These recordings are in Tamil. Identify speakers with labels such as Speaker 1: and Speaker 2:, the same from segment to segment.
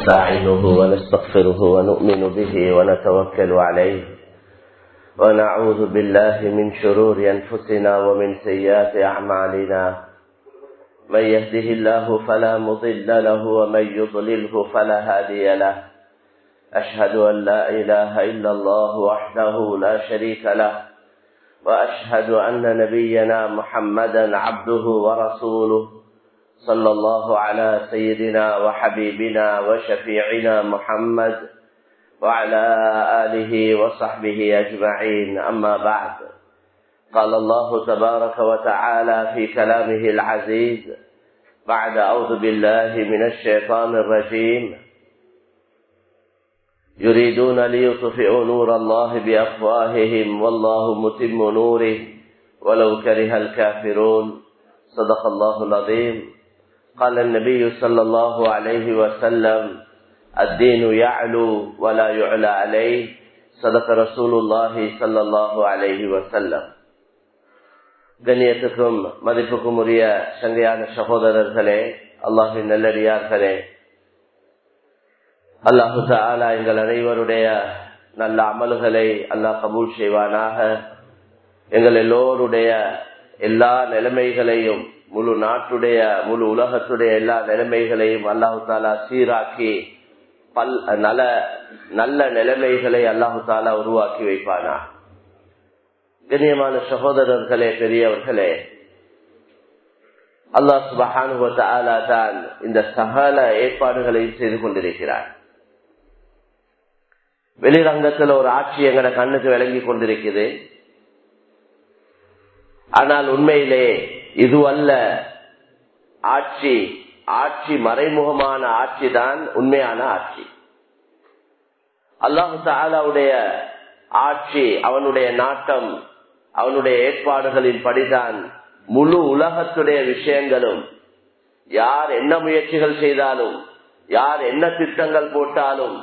Speaker 1: نستعينه ونستغفره ونؤمن به ونتوكل عليه ونعوذ بالله من شرور أنفسنا ومن سيئات أعمالنا من يهده الله فلا مضل له ومن يضلله فلا هادي له أشهد أن لا إله إلا الله وحده لا شريك له وأشهد أن نبينا محمدا عبده ورسوله صلى الله على سيدنا وحبيبنا وشفيعنا محمد وعلى آله وصحبه أجمعين أما بعد قال الله تبارك وتعالى في كلامه العزيز بعد أعوذ بالله من الشيطان الرجيم يريدون ليطفئوا نور الله بأفواههم والله متم نوره ولو كره الكافرون صدق الله العظيم قال النبي صلى الله عليه وسلم الدين يعلو ولا يعلى عليه صدق رسول الله صلى الله عليه وسلم கண்ணியத்துக்கும் மதிப்புக்கும் உரிய சங்கையான சகோதரர்களே அல்லாஹின் நல்லடியார்களே அல்லாஹு தாலா எங்கள் அனைவருடைய நல்ல அமல்களை அல்லாஹ் கபூல் செய்வானாக எங்கள் எல்லோருடைய எல்லா நிலைமைகளையும் முழு நாட்டுடைய முழு உலகத்துடைய எல்லா நிலைமைகளையும் அல்லாஹு தாலா சீராக்கி பல் நல நல்ல நிலைமைகளை அல்லாஹு தாலா உருவாக்கி வைப்பானா கண்ணியமான சகோதரர்களே பெரியவர்களே அல்லாஹ் சுபஹானுவ தான் இந்த சகல ஏற்பாடுகளையும் செய்து கொண்டிருக்கிறார் வெளிரங்கத்தில் ஒரு ஆட்சி எங்கட கண்ணுக்கு விளங்கி கொண்டிருக்குது ஆனால் உண்மையிலே இது அல்ல ஆட்சி ஆட்சி மறைமுகமான ஆட்சி தான் உண்மையான ஆட்சி அல்லாஹு தாலாவுடைய ஆட்சி அவனுடைய நாட்டம் அவனுடைய ஏற்பாடுகளின் படிதான் முழு உலகத்துடைய விஷயங்களும் யார் என்ன முயற்சிகள் செய்தாலும் யார் என்ன திட்டங்கள் போட்டாலும்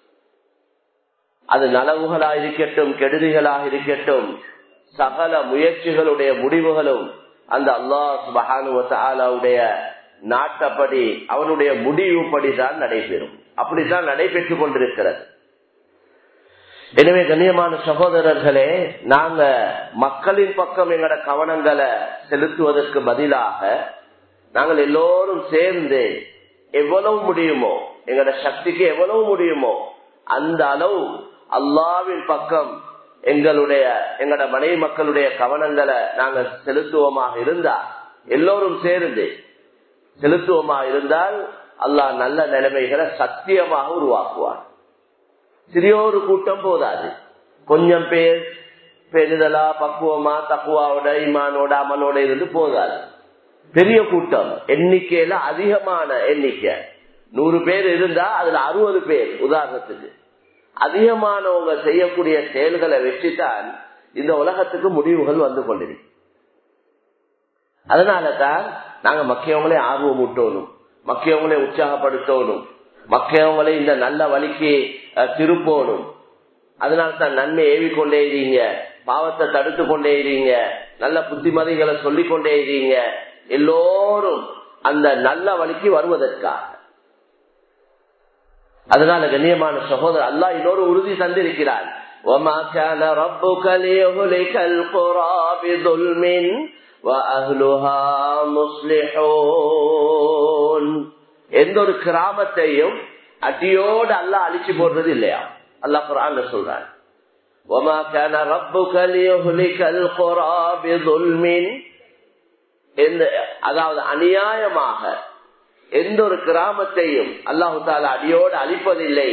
Speaker 1: அது நலவுகளாக இருக்கட்டும் கெடுதிகளாக இருக்கட்டும் சகல முயற்சிகளுடைய முடிவுகளும் அந்த அல்லாஹ் சுபஹானுடைய நாட்டப்படி அவனுடைய முடிவுப்படி தான் நடைபெறும் அப்படித்தான் நடைபெற்றுக் கொண்டிருக்கிறது எனவே கண்ணியமான சகோதரர்களே நாங்க மக்களின் பக்கம் எங்கட கவனங்களை செலுத்துவதற்கு பதிலாக நாங்கள் எல்லோரும் சேர்ந்து எவ்வளவு முடியுமோ எங்கட சக்திக்கு எவ்வளவு முடியுமோ அந்த அளவு அல்லாவின் பக்கம் எங்களுடைய எங்கட மனைவி மக்களுடைய கவனங்களை நாங்கள் செலுத்துவோமாக இருந்தா எல்லோரும் சேர்ந்து செலுத்துவோமாக இருந்தால் அல்லாஹ் நல்ல நிலைமைகளை சத்தியமாக உருவாக்குவார் சிறியோரு கூட்டம் போதாது கொஞ்சம் பேர் பெரிதலா பக்குவமா தக்குவாவோட இமானோட அமலோட இருந்து போதாது பெரிய கூட்டம் எண்ணிக்கையில அதிகமான எண்ணிக்கை நூறு பேர் இருந்தா அதுல அறுபது பேர் உதாரணத்துக்கு அதிகமானவங்க செய்யக்கூடிய செயல்களை வச்சுதான் இந்த உலகத்துக்கு முடிவுகள் வந்து கொண்டிருக்கு அதனாலதான் நாங்க மக்கியவங்களே ஆர்வம் ஊட்டணும் மக்கியவங்களே உற்சாகப்படுத்தணும் மக்கியவங்களே இந்த நல்ல வழிக்கு திருப்போணும் அதனால்தான் நன்மை ஏவிக்கொண்டே இருங்க பாவத்தை தடுத்து கொண்டே இருங்க நல்ல புத்திமதிகளை சொல்லிக் கொண்டே இருங்க எல்லோரும் அந்த நல்ல வழிக்கு வருவதற்காக அதனால கண்ணியமான சகோதரர் அல்லா இன்னொரு உறுதி தந்திருக்கிறார் وما كان ربك ليهلك القرى بظلم واهلها مصلحون எந்த ஒரு கிராமத்தையும் அடியோடு அல்ல அழிச்சு போடுறது இல்லையா அல்லாஹ் குரான் சொல்றான் وما كان ربك ليهلك القرى بظلم அதாவது அநியாயமாக எந்த ஒரு கிராமத்தையும் அல்லாஹு தாலா அடியோடு அழிப்பதில்லை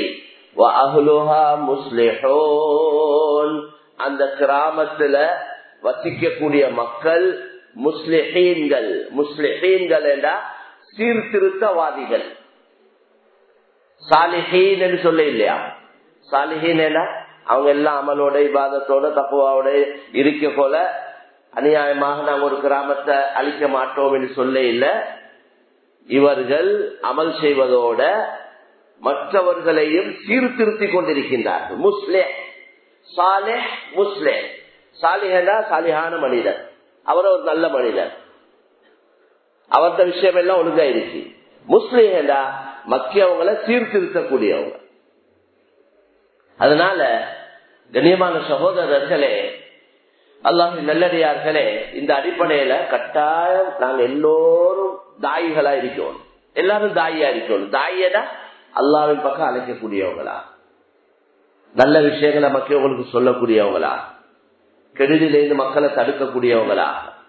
Speaker 1: அந்த கிராமத்துல வசிக்கக்கூடிய மக்கள் முஸ்லிஹீன்கள் முஸ்லிஹீன்கள் என்றா சீர்திருத்தவாதிகள் சாலிஹீன் என்று சொல்ல இல்லையா சாலிஹீன் என்ன அவங்க எல்லாம் அமலோட இபாதத்தோட தப்புவாவோட இருக்க போல அநியாயமாக நாங்க ஒரு கிராமத்தை அழிக்க மாட்டோம் என்று சொல்ல இல்லை இவர்கள் அமல் செய்வதோட மற்றவர்களையும் சீர்திருத்தி கொண்டிருக்கின்றார்கள் முஸ்லிம் சாலே முஸ்லிம் சாலிஹனா சாலிஹான மனிதர் அவர் ஒரு நல்ல மனிதர் அவர்த விஷயம் எல்லாம் ஒழுங்கா இருக்கு முஸ்லிம் மக்கியவங்களை சீர்திருத்தக்கூடியவங்க அதனால கண்ணியமான சகோதரர்களே அல்லாஹ் நல்லடியார்களே இந்த அடிப்படையில கட்டாயம் நாங்க எல்லோரும் தாயிகளா இருக்கணும் எல்லாரும் தாயா இருக்கணும் தாயடா அல்லாவின் பக்கம் அழைக்கக்கூடியவங்களா நல்ல விஷயங்களை மக்களுக்கு சொல்லக்கூடியவங்களா கெடுதியிலிருந்து மக்களை தடுக்கக்கூடியவங்களா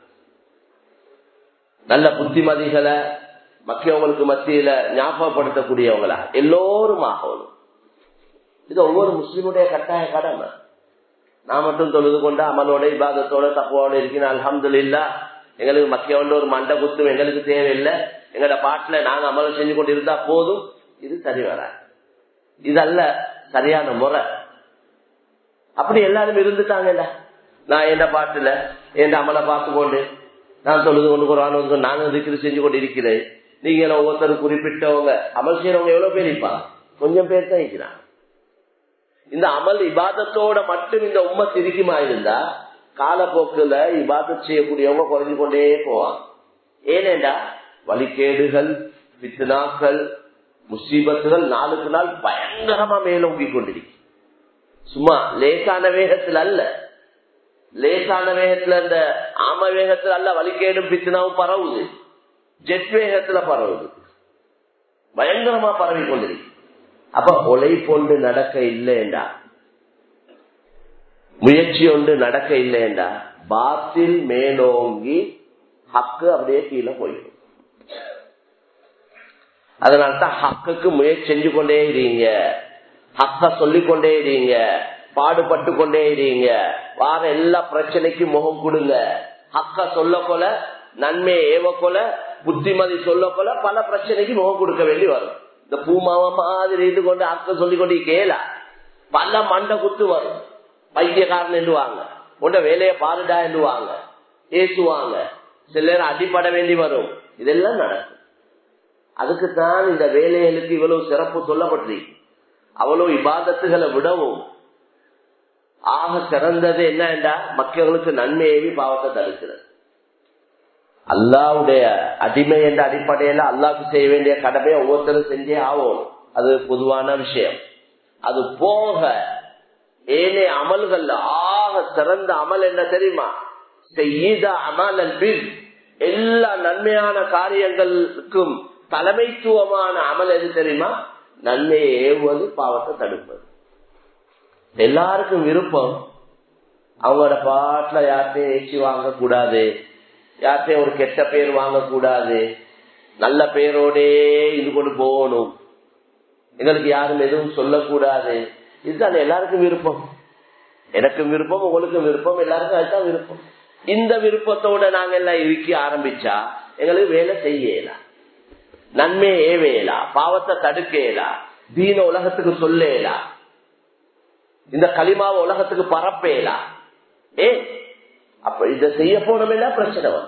Speaker 1: நல்ல புத்திமதிகளை மக்களுக்கு மத்தியில ஞாபகப்படுத்தக்கூடியவங்களா எல்லோரும் ஆகணும் இது ஒவ்வொரு முஸ்லீமுடைய கட்டாய கடமை நான் மட்டும் தொழுது கொண்டு அமலோட இபாதத்தோட தப்புவோட இருக்கிறேன் அலமது இல்லா எங்களுக்கு மக்கிய ஒரு மண்டை குத்தும் எங்களுக்கு தேவையில்லை எங்களோட பாட்டுல நாங்க அமலம் செஞ்சு கொண்டு இருந்தா போதும் இது சரி வராது இதல்ல சரியான முறை அப்படி எல்லாரும் இருந்துட்டாங்கல்ல நான் என்ன பாட்டுல என் அமலை பார்த்து கொண்டு நான் தொழுது கொண்டு குரான் நானும் இருக்கிறது செஞ்சு கொண்டு இருக்கிறேன் நீங்க ஒவ்வொருத்தரும் குறிப்பிட்டவங்க அமல் செய்யறவங்க எவ்வளவு பேர் இருப்பாங்க கொஞ்சம் பேர் தான் இருக்கிறாங்க இந்த அமல் இபாதத்தோட மட்டும் இந்த உண்மை திருக்கிமா இருந்தா காலப்போக்குல இபாதத் செய்யக்கூடியவங்க குறைஞ்சு கொண்டே போவாங்க ஏனேண்டா வழிகேடுகள் பித்னாக்கள் முசீபத்துகள் நாளுக்கு நாள் பயங்கரமா மேலோங்கி கொண்டிருக்கு சும்மா லேசான வேகத்தில் அல்ல லேசான வேகத்துல இந்த ஆம வேகத்துல அல்ல வழிகேடும் பித்னாவும் பரவுது ஜெட் வேகத்துல பரவுது பயங்கரமா பரவி கொண்டிருக்கு அப்ப ஒலை கொண்டு நடக்க இல்லைண்டா முயற்சி ஒன்று நடக்க இல்லைண்டா பாத்தில் மேலோங்கி ஹக்கு அப்படியே கீழே போயிடும் அதனால்தான் ஹக்குக்கு முயற்சி செஞ்சு கொண்டே இருங்க ஹக்க சொல்லிக் கொண்டே இருங்க பாடுபட்டு கொண்டே இருங்க வார எல்லா பிரச்சனைக்கும் முகம் கொடுங்க ஹக்க சொல்ல போல நன்மையை ஏவ கொல புத்திமதி சொல்ல போல பல பிரச்சனைக்கு முகம் கொடுக்க வேண்டி வரும் இந்த பூமாவ மாதிரி இது கொண்டு அக்க சொல்லி கொண்டு கேளா பல மண்டை குத்து வரும் பைத்தியக்காரன் என்றுவாங்க உண்ட வேலையை பாருடா என்றுவாங்க ஏசுவாங்க சில நேரம் அடிப்பட வேண்டி வரும் இதெல்லாம் நடக்கும் அதுக்குத்தான் இந்த வேலைகளுக்கு இவ்வளவு சிறப்பு சொல்லப்பட்டிருக்கு அவ்வளவு இபாதத்துகளை விடவும் ஆக சிறந்தது என்னண்டா மக்களுக்கு நன்மையேவி பாவத்தை தடுக்கிறது அல்லாவுடைய அடிமை என்ற அடிப்படையில அல்லாவுக்கு செய்ய வேண்டிய கடமையை ஒவ்வொருத்தரும் செஞ்சே ஆகும் அது பொதுவான விஷயம் அது போக ஏனே அமல்கள் ஆக சிறந்த அமல் என்ன தெரியுமா செய்த அமல் பின் எல்லா நன்மையான காரியங்களுக்கும் தலைமைத்துவமான அமல் எது தெரியுமா நன்மையை ஏவுவது பாவத்தை தடுப்பது எல்லாருக்கும் விருப்பம் அவங்களோட பாட்டுல யார்கிட்டையும் ஏச்சி வாங்க கூடாது யார்கிட்டையும் ஒரு கெட்ட பேர் வாங்கக்கூடாது நல்ல பேரோடே இது கொண்டு போகணும் எங்களுக்கு யாரும் எதுவும் சொல்லக்கூடாது இதுதான் எல்லாருக்கும் விருப்பம் எனக்கும் விருப்பம் உங்களுக்கும் விருப்பம் எல்லாருக்கும் அதுதான் விருப்பம் இந்த விருப்பத்தோட நாங்க எல்லாம் இருக்க ஆரம்பிச்சா எங்களுக்கு வேலை செய்யலாம் நன்மையை ஏவேலா பாவத்தை தடுக்கலா தீன உலகத்துக்கு சொல்லேலா இந்த களிமாவை உலகத்துக்கு பரப்பேலா ஏ அப்ப இத செய்ய போனோம்னா பிரச்சனை வரும்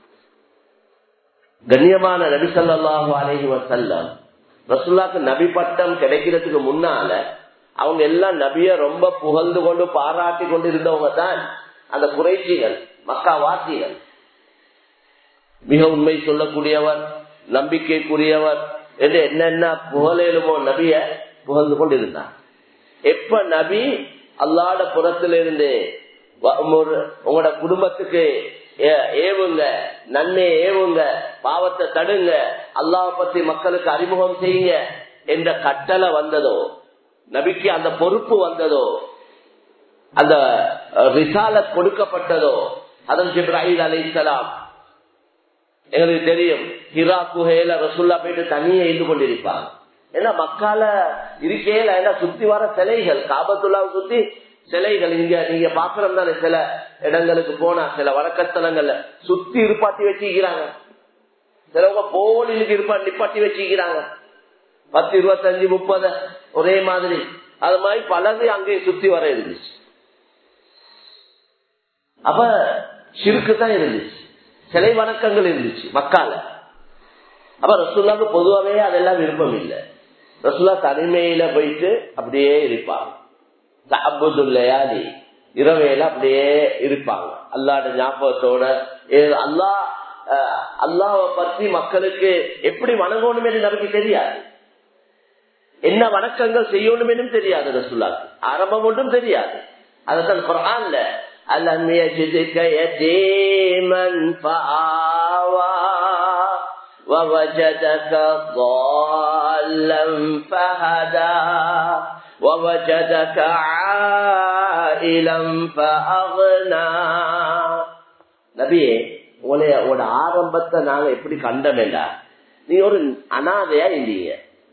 Speaker 1: கண்ணியமான நபி சொல்லாஹு அலஹி வசல்லம் ரசுல்லாக்கு நபி பட்டம் கிடைக்கிறதுக்கு முன்னால அவங்க எல்லாம் நபிய ரொம்ப புகழ்ந்து கொண்டு பாராட்டி கொண்டு இருந்தவங்க தான் அந்த குறைச்சிகள் மக்கா வாசிகள் மிக உண்மை சொல்லக்கூடியவர் நம்பிக்கைக்குரியவர் என்று என்னென்ன புகழேலுமோ நபிய புகழ்ந்து கொண்டு இருந்தார் எப்ப நபி அல்லாட புறத்திலிருந்து உங்களோட குடும்பத்துக்கு ஏவுங்க நன்மையை ஏவுங்க பாவத்தை தடுங்க அல்லாஹ் பத்தி மக்களுக்கு அறிமுகம் செய்யுங்க என்ற கட்டளை வந்ததோ நபிக்கு அந்த பொறுப்பு வந்ததோ அந்த ரிசாலத் கொடுக்கப்பட்டதோ அதன் ஜிப்ராஹில் அலி இஸ்லாம் எங்களுக்கு தெரியும் ஹிரா குஹேல ரசுல்லா போயிட்டு தனியே இருந்து கொண்டிருப்பாங்க ஏன்னா மக்கால இருக்கையில ஏன்னா சுத்தி வர சிலைகள் காபத்துல்லாவை சுத்தி சிலைகள் இங்க நீங்க பாக்குறது தானே சில இடங்களுக்கு போனா சில வழக்கஸ்தலங்கள்ல சுத்தி இருப்பாட்டி வச்சுக்கிறாங்க சிலவங்க போலிலுக்கு இருப்பா நிப்பாட்டி வச்சுக்கிறாங்க பத்து இருபத்தஞ்சு முப்பது ஒரே மாதிரி அது மாதிரி பலது அங்கே சுத்தி வர இருந்துச்சு அப்ப சிறுக்கு தான் இருந்துச்சு சிலை வணக்கங்கள் இருந்துச்சு மக்கால அப்ப ரசுல்லாக்கு பொதுவாகவே அதெல்லாம் விருப்பம் இல்லை ரசுல்லா தனிமையில போயிட்டு அப்படியே இருப்பாங்க இரவையில அப்படியே இருப்பாங்க அல்லாட ஞாபகத்தோட அல்லா அல்லாவை பத்தி மக்களுக்கு எப்படி வணங்கணும் என்று நமக்கு தெரியாது என்ன வணக்கங்கள் செய்யணும் தெரியாது ரசூல்லாக்கு ஆரம்பம் ஒன்றும் தெரியாது அதான் குரான்ல அலம் يجدك يتيما فآوى ووجدك ضالا فهدى ووجدك عائلا فأغنى நபியே உங்களைய உங்களோட ஆரம்பத்தை நாங்க எப்படி கண்டமேண்டா நீ ஒரு அனாதையா இல்லீங்க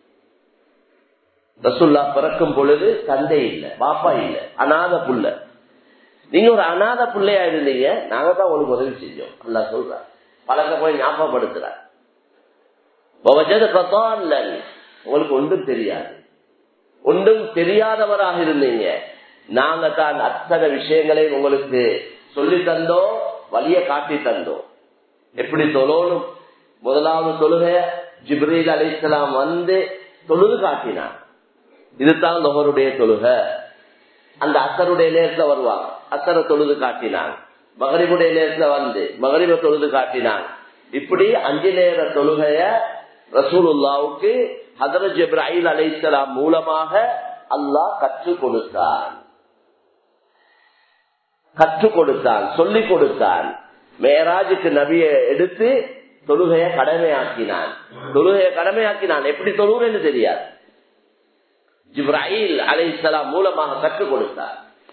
Speaker 1: ரசுல்லா பிறக்கும் பொழுது தந்தை இல்ல பாப்பா இல்ல அனாத புள்ள நீங்க ஒரு அனாத பிள்ளையா இருந்தீங்க நாங்க தான் உங்களுக்கு உதவி செஞ்சோம் அல்லா சொல்ற பழக்க போய் ஞாபகப்படுத்துற உங்களுக்கு ஒன்றும் தெரியாது ஒன்றும் தெரியாதவராக இருந்தீங்க நாங்க தான் அத்தனை விஷயங்களை உங்களுக்கு சொல்லி தந்தோம் வழிய காட்டி தந்தோம் எப்படி தொழணும் முதலாவது தொழுகை ஜிப்ரீல் அலிஸ்லாம் வந்து தொழுது காட்டினார் இதுதான் லொஹருடைய தொழுகை அந்த அசருடைய நேரத்துல வருவாங்க அசர தொழுது காட்டினாங்க மகரிபுடைய நேரத்துல வந்து மகரிப தொழுது காட்டினாங்க இப்படி அஞ்சு நேர தொழுகைய ரசூலுல்லாவுக்கு ஹதரத் ஜிப்ராஹில் அலைசலாம் மூலமாக அல்லாஹ் கற்றுக் கொடுத்தான் கற்றுக் கொடுத்தான் சொல்லிக் கொடுத்தான் மேராஜுக்கு நபிய எடுத்து தொழுகைய கடமையாக்கினான் தொழுகைய கடமையாக்கினான் எப்படி தொழுகிறேன்னு தெரியாது ஜிப்ராஹில் அலைசலாம் மூலமாக கற்றுக் கொடுத்தார்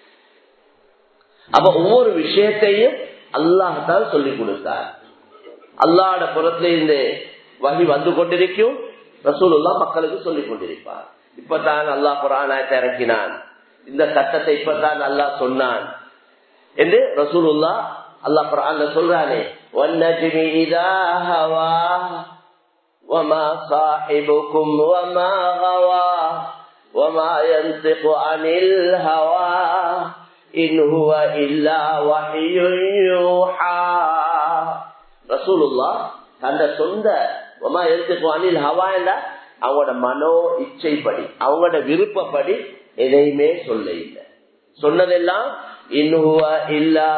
Speaker 1: அப்ப ஒவ்வொரு விஷயத்தையும் அல்லாஹால் சொல்லிக் கொடுத்தார் அல்லாட புறத்துல இருந்து வகி வந்து கொண்டிருக்கும் ரசூலுல்லா மக்களுக்கு சொல்லிக் கொண்டிருப்பார் இப்பதான் அல்லாஹ் குரானாயத்தை இறக்கினான் இந்த சட்டத்தை இப்பதான் அல்லாஹ் சொன்னான் என்று ரசூலுல்லா அல்லாஹ் குரான் சொல்றானே والنجم إذا هوى وما صاحبكم وما غوى وما ينطق عن الهوى إن هو إلا وحي يوحى رسول الله தந்த சொந்த ஒமா எழுத்துக்கு அணில் ஹவா இல்ல அவங்களோட மனோ இச்சைப்படி அவங்களோட விருப்பப்படி எதையுமே சொல்ல இல்லை சொன்னதெல்லாம் இன்னுவ இல்லா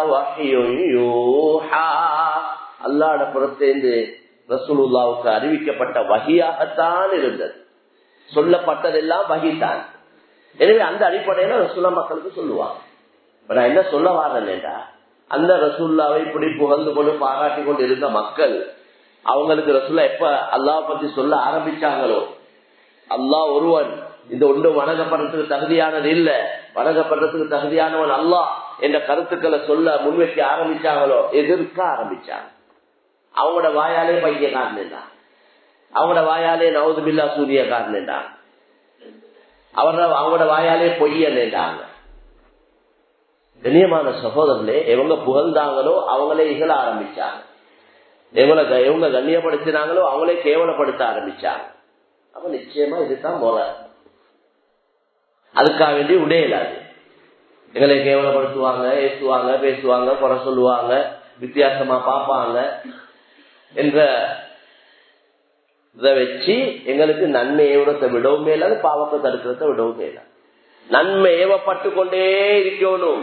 Speaker 1: அல்லாட புறத்தேந்து ரசூலுல்லாவுக்கு அறிவிக்கப்பட்ட வகையாகத்தான் இருந்தது சொல்லப்பட்டதெல்லாம் வகித்தான் எனவே அந்த அடிப்படையில ரசூல்லா மக்களுக்கு சொல்லுவாங்க நான் என்ன சொல்ல வாரேன்டா அந்த ரசூல்லாவை இப்படி புகழ்ந்து கொண்டு பாராட்டி கொண்டு இருந்த மக்கள் அவங்களுக்கு ரசூல்லா எப்ப அல்லாஹ் பத்தி சொல்ல ஆரம்பிச்சாங்களோ அல்லாஹ் ஒருவன் இந்த ஒன்று வணங்கப்படுறதுக்கு தகுதியானது இல்ல வணங்கப்படுறதுக்கு தகுதியானவன் அல்லாஹ் என்ற கருத்துக்களை சொல்ல முன்வைக்க ஆரம்பிச்சாங்களோ எதிர்க்க ஆரம்பிச்சாங்க அவங்களோட வாயாலே பையக்காரன் தான் அவங்களோட வாயாலே நவது பில்லா சூரியக்காரன் தான் அவர அவங்களோட வாயாலே பொய்யன்னுட்டாங்க கண்ணியமான சகோதரர்களே எவங்க புகழ்ந்தாங்களோ அவங்களே இகழ ஆரம்பிச்சாங்க எவங்களை எவங்க கண்ணியப்படுத்தினாங்களோ அவங்களே கேவலப்படுத்த ஆரம்பிச்சாங்க அப்ப நிச்சயமா இதுதான் முறை அதுக்காக வேண்டி உடையலாது எங்களை கேவலப்படுத்துவாங்க ஏசுவாங்க பேசுவாங்க குறை சொல்லுவாங்க வித்தியாசமா பார்ப்பாங்க என்ற இதை வச்சு எங்களுக்கு நன்மை ஏவுறதை விடவும் மேல பாவத்தை தடுக்கிறத விடவும் மேல நன்மை ஏவப்பட்டு கொண்டே இருக்கணும்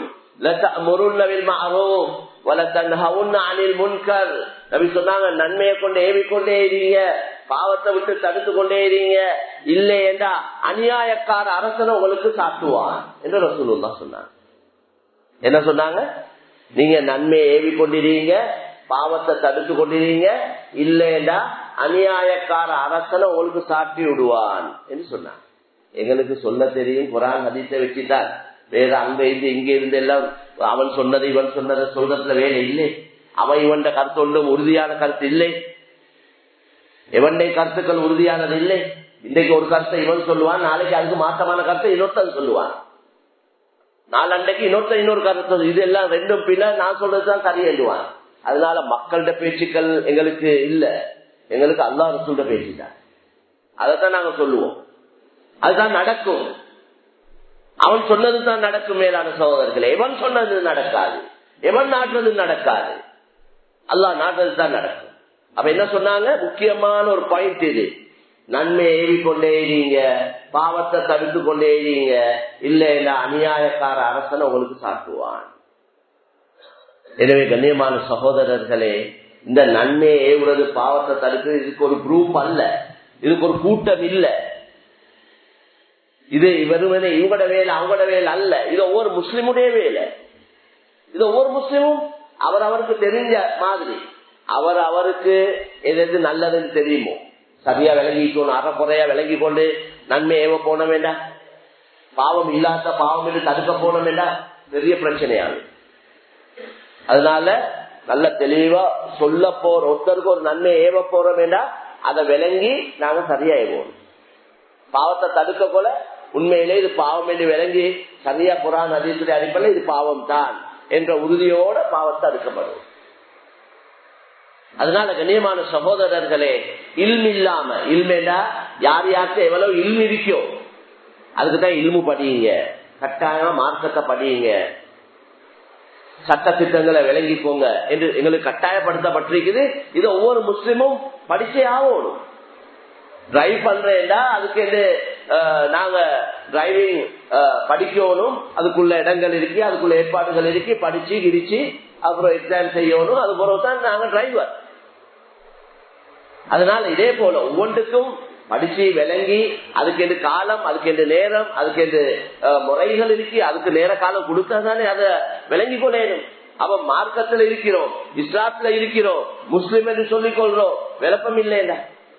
Speaker 1: சொன்னாங்க நன்மையை கொண்டு ஏவிக்கொண்டே இருங்க பாவத்தை விட்டு தடுத்து கொண்டே இருங்க இல்லை என்றா அநியாயக்கார அரசனை உங்களுக்கு சாட்டுவான் என்று ரசூலுல்லா சொன்னாங்க என்ன சொன்னாங்க நீங்க நன்மையை ஏவி கொண்டிருங்க பாவத்தை தடுத்து கொண்டிருங்க இல்லைண்டா அநியாயக்கார அரசனை உங்களுக்கு சாட்டி விடுவான் என்று சொன்னாங்க எங்களுக்கு சொல்ல தெரியும் குரான் ஹதீஸை வச்சுட்டான் வேற அங்க இருந்து இங்க இருந்து எல்லாம் அவன் சொன்னது இவன் சொன்னதை சொல்றதுல வேலை இல்லை அவன் இவன் கருத்து ஒன்றும் உறுதியான கருத்து இல்லை எவனுடைய கருத்துக்கள் உறுதியானது இல்லை இன்றைக்கு ஒரு கருத்தை இவன் சொல்லுவான் நாளைக்கு அதுக்கு மாற்றமான கருத்தை இன்னொருத்தன் சொல்லுவான் நாலண்டைக்கு இன்னொருத்தன் இன்னொரு கருத்து இது எல்லாம் ரெண்டும் பின்ன நான் சொல்றதுதான் சரி எழுதுவான் அதனால மக்கள்கிட்ட பேச்சுக்கள் எங்களுக்கு இல்ல எங்களுக்கு அல்லா ரசூல்ட பேச்சுதான் அதைத்தான் நாங்க சொல்லுவோம் அதுதான் நடக்கும் அவன் சொன்னதுதான் நடக்கும் மேலான சகோதரர்களே எவன் சொன்னது நடக்காது எவன் நாட்டுறது நடக்காது அல்லா நாட்டுறது தான் நடக்கும் அப்ப என்ன சொன்னாங்க முக்கியமான ஒரு பாயிண்ட் இது நன்மை ஏறி கொண்டே இருங்க பாவத்தை தடுத்து கொண்டே இருங்க இல்ல இல்ல அநியாயக்கார அரசனை உங்களுக்கு சாட்டுவான் எனவே கண்ணியமான சகோதரர்களே இந்த நன்மையை ஏவுறது பாவத்தை தடுக்கிறது இதுக்கு ஒரு குரூப் அல்ல இதுக்கு ஒரு கூட்டம் இல்ல இது வெறுமனே இவங்களோட வேலை அவங்களோட வேலை அல்ல இது ஒவ்வொரு முஸ்லிமுடைய வேலை இது ஒவ்வொரு முஸ்லிமும் அவர் அவருக்கு தெரிஞ்ச மாதிரி அவர் அவருக்கு எது எது நல்லதுன்னு தெரியுமோ சரியா விளங்கிக்கணும் அறக்குறையா விளங்கி கொண்டு நன்மை ஏவ போன வேண்டாம் பாவம் இல்லாத பாவம் என்று தடுக்க போன வேண்டாம் பெரிய பிரச்சனையாது அதனால நல்ல தெளிவா சொல்ல போற ஒருத்தருக்கு ஒரு நன்மை ஏவ போற வேண்டாம் அதை விளங்கி நாங்க சரியா ஏவோம் பாவத்தை தடுக்க போல உண்மையிலே இது பாவம் என்று விளங்கி சரியா புறான் அதிகத்துடைய அடிப்படையில் இது பாவம் தான் என்ற உறுதியோட பாவத்தை தடுக்கப்படும் அதனால கண்ணியமான சகோதரர்களே இல்மு இல்லாம இல்மேண்டா யார் யாருக்கு எவ்வளவு இல்மு இருக்கோ அதுக்குதான் இல்மு படியுங்க கட்டாயம் மார்க்கத்தை படியுங்க சட்ட திட்டங்களை விளங்கிக்கோங்க என்று எங்களுக்கு கட்டாயப்படுத்தப்பட்டிருக்குது இது ஒவ்வொரு முஸ்லிமும் படிச்சே ஆகணும் டிரைவ் பண்றேன்டா அதுக்கு என்ன நாங்க டிரைவிங் படிக்கணும் அதுக்குள்ள இடங்கள் இருக்கு அதுக்குள்ள ஏற்பாடுகள் இருக்கு படிச்சு கிடிச்சு அப்புறம் எக்ஸாம் செய்யணும் அது போலதான் நாங்க டிரைவர் அதனால இதே போல ஒவ்வொன்றுக்கும் படிச்சு விளங்கி அதுக்கு எது காலம் அதுக்கு எது நேரம் அதுக்கு எது முறைகள் இருக்கு அதுக்கு நேர காலம் கொடுத்தா தானே அதை விளங்கி கொள்ளேனும் அவன் மார்க்கத்துல இருக்கிறோம் இஸ்லாத்துல இருக்கிறோம் முஸ்லிம் என்று சொல்லிக் கொள்றோம் விளப்பம் இல்லையா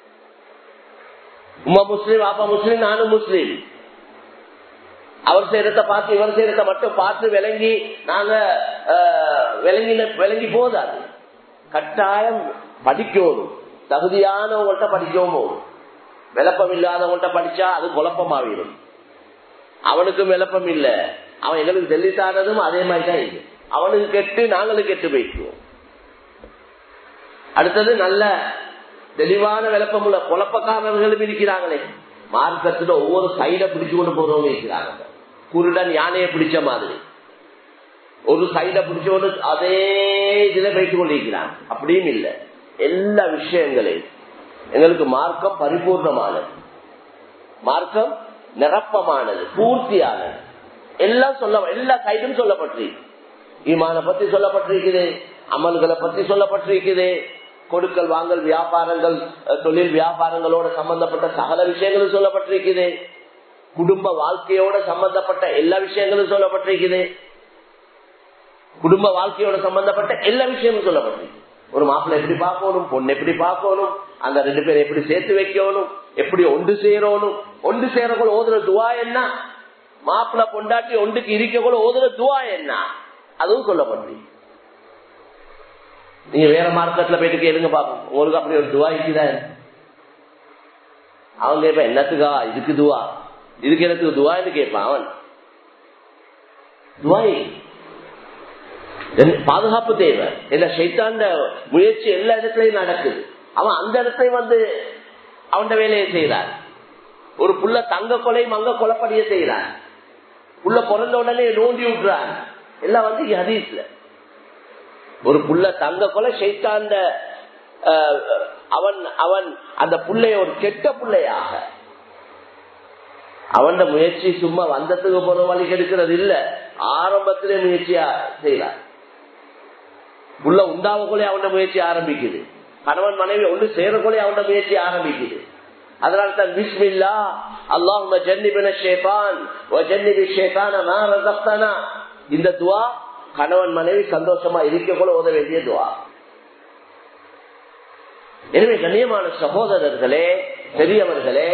Speaker 1: உமா முஸ்லீம் அப்பா முஸ்லீம் நானும் முஸ்லீம் அவர் செய்யறத பார்த்து இவர் செய்யறத மட்டும் பார்த்து விளங்கி நாங்க விளங்கி விளங்கி போதாது கட்டாயம் படிக்கணும் தகுதியானவங்கள்ட்ட படிக்கவும் விளப்பம் இல்லாதவங்கள்ட்ட படிச்சா அது குழப்பமாவிடும் அவனுக்கும் விளப்பம் இல்ல அவன் எங்களுக்கு தெளித்தானதும் அதே மாதிரிதான் இது அவனுக்கு கெட்டு நாங்களும் கெட்டு போய்க்குவோம் அடுத்தது நல்ல தெளிவான விளப்பம் உள்ள குழப்பக்காரர்களும் இருக்கிறாங்களே மார்க்கத்துல ஒவ்வொரு சைட பிடிச்சு கொண்டு போறவங்க இருக்கிறாங்க குருடன் யானையை பிடிச்ச மாதிரி ஒரு சைட பிடிச்ச கொண்டு அதே இதுல போயிட்டு கொண்டிருக்கிறாங்க அப்படியும் இல்லை எல்லா விஷயங்களையும் எங்களுக்கு மார்க்கம் பரிபூர்ணமானது மார்க்கம் நிரப்பமானது பூர்த்தியானது எல்லாம் சொல்ல எல்லா சைடும் சொல்லப்பட்டிருக்கு ஈமான பத்தி சொல்லப்பட்டிருக்குது அமல்களை பத்தி சொல்லப்பட்டிருக்குது கொடுக்கல் வாங்கல் வியாபாரங்கள் தொழில் வியாபாரங்களோட சம்பந்தப்பட்ட சகல விஷயங்களும் சொல்லப்பட்டிருக்குது குடும்ப வாழ்க்கையோட சம்பந்தப்பட்ட எல்லா விஷயங்களும் சொல்லப்பட்டிருக்குது குடும்ப வாழ்க்கையோட சம்பந்தப்பட்ட எல்லா விஷயமும் சொல்லப்பட்டிருக்கு ஒரு மாப்பிள்ளை எப்படி பார்க்கணும் பொண்ணு எப்படி பார்க்கணும் அந்த ரெண்டு பேரும் எப்படி சேர்த்து வைக்கணும் எப்படி ஒன்று சேரணும் ஒன்று சேரக்குள்ள ஓதுற துவா என்ன மாப்பிள்ளை பொண்டாட்டி ஒன்றுக்கு இருக்கக்குள்ள ஓதுற துவா என்ன அதுவும் சொல்லப்பட்டிருக்கு நீங்க வேற மார்க்கெட்ல போயிட்டு கேளுங்க பாப்போம் உங்களுக்கு அப்படி ஒரு துவா இருக்குதா அவன் கேட்பான் என்னத்துக்கா இதுக்கு துவா இதுக்கு எனக்கு துவான்னு கேட்பான் அவன் துவாய் பாதுகாப்பு தேவை இல்ல சைத்தாண்ட முயற்சி எல்லா இடத்துலயும் நடக்குது அவன் அந்த இடத்தையும் வந்து அவன் வேலையை செய்யறான் ஒரு புள்ள தங்க கொலை மங்க கொலைப்படிய செய்யறான் புள்ள பிறந்த உடனே நோண்டி விட்டுறான் எல்லாம் வந்து ஹதீஸ்ல ஒரு புள்ள தங்க கொலை சைத்தாண்ட அவன் அவன் அந்த புள்ளைய ஒரு கெட்ட பிள்ளையாக அவன் முயற்சி சும்மா வந்ததுக்கு போற வழி கெடுக்கிறது இல்ல ஆரம்பத்திலே முயற்சியா செய்யறான் உள்ள உண்டாவக்குள்ளே அவன முயற்சி ஆரம்பிக்குது கணவன் மனைவி ஒன்று சேரக்குள்ளே அவன முயற்சி ஆரம்பிக்குது அதனால தான் பிஸ்மில்லா அல்லாஹ் ஜன்னிபின ஷேபான் ஜன்னிபி ஷேபான இந்த துவா கணவன் மனைவி சந்தோஷமா இருக்க கூட ஓத வேண்டிய துவா எனவே கண்ணியமான சகோதரர்களே பெரியவர்களே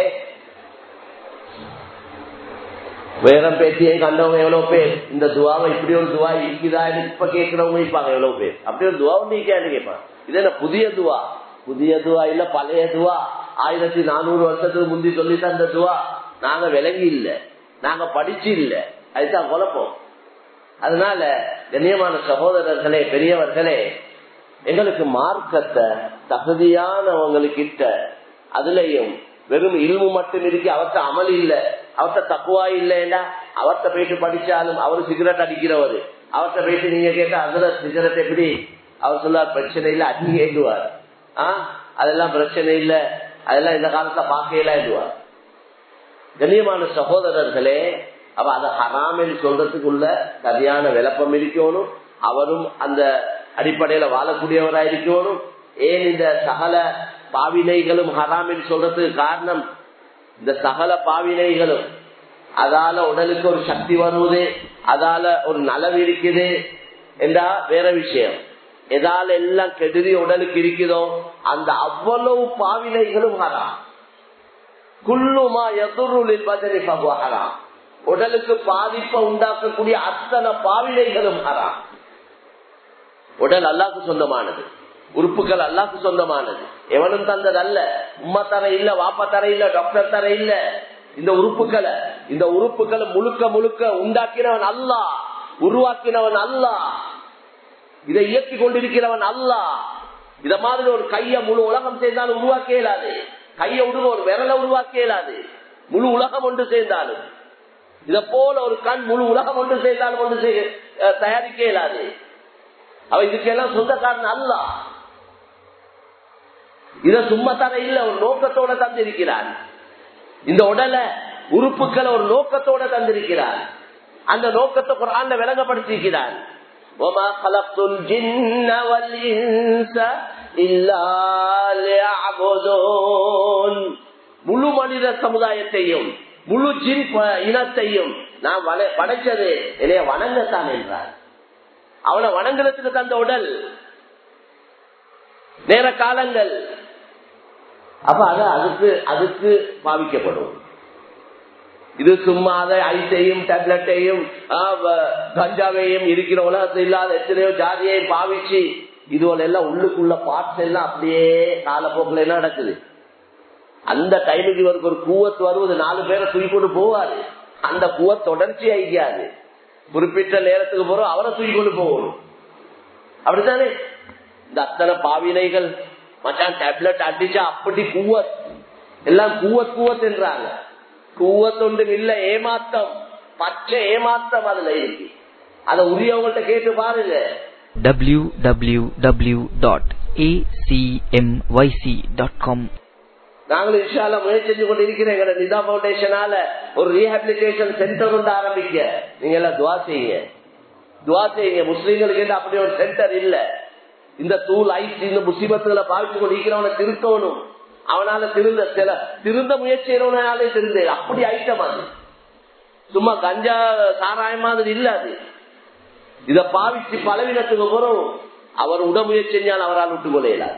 Speaker 1: வேறம் பேத்தியை கண்டவங்க எவ்வளவு பேர் இந்த துவாவை இப்படி ஒரு துவா இருக்குதா இப்ப கேட்கிறவங்க இருப்பாங்க எவ்வளவு பேர் அப்படி ஒரு துவா ஒன்று கேட்பாங்க இது என்ன புதிய துவா புதிய துவா இல்ல பழைய துவா ஆயிரத்தி நானூறு வருஷத்துக்கு முந்தி சொல்லி தந்த துவா நாங்க விளங்கி இல்ல நாங்க படிச்சு இல்ல அதுதான் குழப்பம் அதனால கண்ணியமான சகோதரர்களே பெரியவர்களே எங்களுக்கு மார்க்கத்தை தகுதியானவங்களுக்கிட்ட அதுலயும் வெறும் இல்மு மட்டும் இருக்கு அவர்த்த அமல் இல்ல அவர்த்த தக்குவா இல்லைன்னா அவர்த்த போயிட்டு படிச்சாலும் அவரு சிகரெட் அடிக்கிறவரு அவர்த்த போயிட்டு நீங்க கேட்டா அதுல சிகரெட் எப்படி அவர் சொல்லார் பிரச்சனை இல்ல அடி ஏங்குவார் ஆஹ் அதெல்லாம் பிரச்சனை இல்ல அதெல்லாம் இந்த காலத்துல பார்க்கையில ஏங்குவார் கண்ணியமான சகோதரர்களே அப்ப அதை ஹராமில் சொல்றதுக்குள்ள சரியான விளப்பம் இருக்கணும் அவரும் அந்த அடிப்படையில வாழக்கூடியவரா இருக்கணும் ஏன் இந்த சகல பாவினைகளும் ஹராமில் சொல்றதுக்கு காரணம் இந்த சகல பாவினைகளும் அதால உடலுக்கு ஒரு சக்தி வருவது அதால ஒரு நலவு இருக்குது என்றா வேற விஷயம் எதால எல்லாம் கெடுதி உடலுக்கு இருக்குதோ அந்த அவ்வளவு பாவினைகளும் ஹராம் குள்ளுமா எதிர்நூலில் பதறி ஹராம் உடலுக்கு பாதிப்பை உண்டாக்கக்கூடிய அத்தனை பாவினைகளும் ஹராம் உடல் அல்லாக்கு சொந்தமானது உறுப்புகள் அல்லாக்கு சொந்தமானது எவனும் தந்தது அல்ல உம்மா தர இல்ல வாப்பா தர இல்ல டாக்டர் தர இல்ல இந்த உறுப்புகளை இந்த உறுப்புகளை முழுக்க முழுக்க உண்டாக்கினவன் அல்ல உருவாக்கினவன் அல்ல இதை இயக்கி கொண்டிருக்கிறவன் அல்ல இத மாதிரி ஒரு கைய முழு உலகம் சேர்ந்தாலும் உருவாக்க இயலாது கைய விடுங்க ஒரு விரலை உருவாக்க இயலாது முழு உலகம் ஒன்று சேர்ந்தாலும் இத போல ஒரு கண் முழு உலகம் ஒன்று சேர்ந்தாலும் ஒன்று தயாரிக்க இயலாது அவ இதுக்கெல்லாம் சொந்தக்காரன் அல்ல இத சும்மா தர இல்ல ஒரு நோக்கத்தோட தந்திருக்கிறான் இந்த உடலை உறுப்புகளை ஒரு நோக்கத்தோட தந்திருக்கிறான் அந்த நோக்கத்தை குரான்ல விளங்கப்படுத்திருக்கிறான் وما خلقت الجن والإنس إلا ليعبدون முழு மனித சமுதாயத்தையும் முழு ஜின் இனத்தையும் நான் படைச்சது என்னைய வணங்கத்தான் என்றார் அவனை வணங்குறதுக்கு தந்த உடல் நேர காலங்கள் அப்ப அது அதுக்கு அதுக்கு பாவிக்கப்படும் இது சும்மா அதை ஐஸையும் டேப்லெட்டையும் கஞ்சாவையும் இருக்கிற உலகத்தில் இல்லாத எத்தனையோ ஜாதியையும் பாவிச்சு இதுவரை எல்லாம் உள்ளுக்குள்ள பார்ட்ஸ் எல்லாம் அப்படியே காலப்போக்கில் என்ன நடக்குது அந்த டைமுக்கு இவருக்கு ஒரு கூவத்து வருவது நாலு பேரை தூக்கி கொண்டு போவாரு அந்த கூவ தொடர்ச்சி ஆகிக்காது குறிப்பிட்ட நேரத்துக்கு போறோம் அவரை தூக்கி கொண்டு போகணும் அப்படித்தானே இந்த அத்தனை பாவினைகள் மச்சான் டேப்லெட் அடிச்சா அப்படி கூவத் எல்லாம் கூவத் கூவத் என்றாங்க கூவத்தொண்டும் இல்ல ஏமாத்தம் பச்சை ஏமாத்தம் அதுல இருக்கு அத உரியவங்கள்ட்ட கேட்டு பாருங்க
Speaker 2: www.acmyc.com
Speaker 1: நாங்களும் இன்ஷால முயற்சி செஞ்சு கொண்டு இருக்கிறேன் எங்க நிதா பவுண்டேஷனால ஒரு ரீஹாபிலிட்டேஷன் சென்டர் ஒன்று ஆரம்பிக்க நீங்க எல்லாம் துவா செய்யுங்க துவா செய்யுங்க முஸ்லீம்களுக்கு அப்படி ஒரு சென்டர் இல்ல இந்த தூள் ஐஸ் இந்த முசிபத்துகளை பாவிச்சு கொண்டு இருக்கிறவனை திருத்தணும் அவனால திருந்த சில திருந்த முயற்சி செய்யறவனாலே திருந்த அப்படி ஐட்டம் அது சும்மா கஞ்சா சாராய மாதிரி இல்ல அது இத பாவிச்சு பலவீனத்துக்கு போறோம் அவர் உட முயற்சி செஞ்சால் அவரால் விட்டுக் கொள்ள இயலாது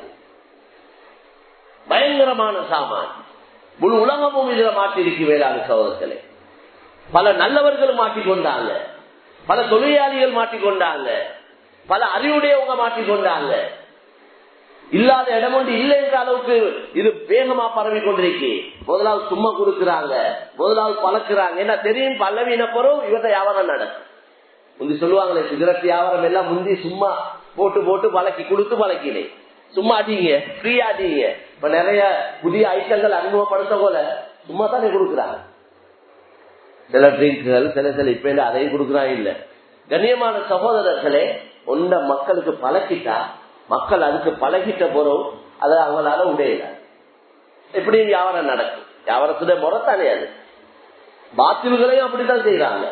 Speaker 1: பயங்கரமான சாமான் முழு உலகமும் இதுல மாட்டிருக்கு வேளாண் சோதர்களே பல நல்லவர்களும் மாட்டிக்கொண்டாங்க பல தொழிலாளிகள் மாட்டிக்கொண்டாங்க பல அறிவுடையவங்க மாட்டிக்கொண்டாங்க இல்லாத இடம் ஒன்று இல்லை என்ற அளவுக்கு இது வேகமா பரவி கொண்டிருக்கு முதலாவது சும்மா கொடுக்கிறாங்க முதலாவது பழக்கிறாங்க என்ன தெரியும் பல்லவீன போறோம் இவர்கிட்ட வியாபாரம் நடக்கும் முந்தி சொல்லுவாங்களே சிகரெட் வியாபாரம் எல்லாம் முந்தி சும்மா போட்டு போட்டு பழக்கி கொடுத்து பழக்கினேன் சும்மா அடிங்க ஃப்ரீயா அடிங்க இப்ப நிறைய புதிய ஐட்டங்கள் அறிமுகப்படுத்த போல சும்மா தானே கொடுக்குறாங்க சில ட்ரிங்க்குகள் சில சில இப்ப இல்ல அதையும் கொடுக்குறாங்க இல்ல கண்ணியமான சகோதரர்களே ஒன்றை மக்களுக்கு பழக்கிட்டா மக்கள் அதுக்கு பழகிட்ட போறோம் அதை அவங்களால உடையல எப்படியும் வியாபாரம் நடக்கும் வியாபாரத்துடைய முறத்தானே அது பாத்தில்களையும் அப்படித்தான் செய்யறாங்க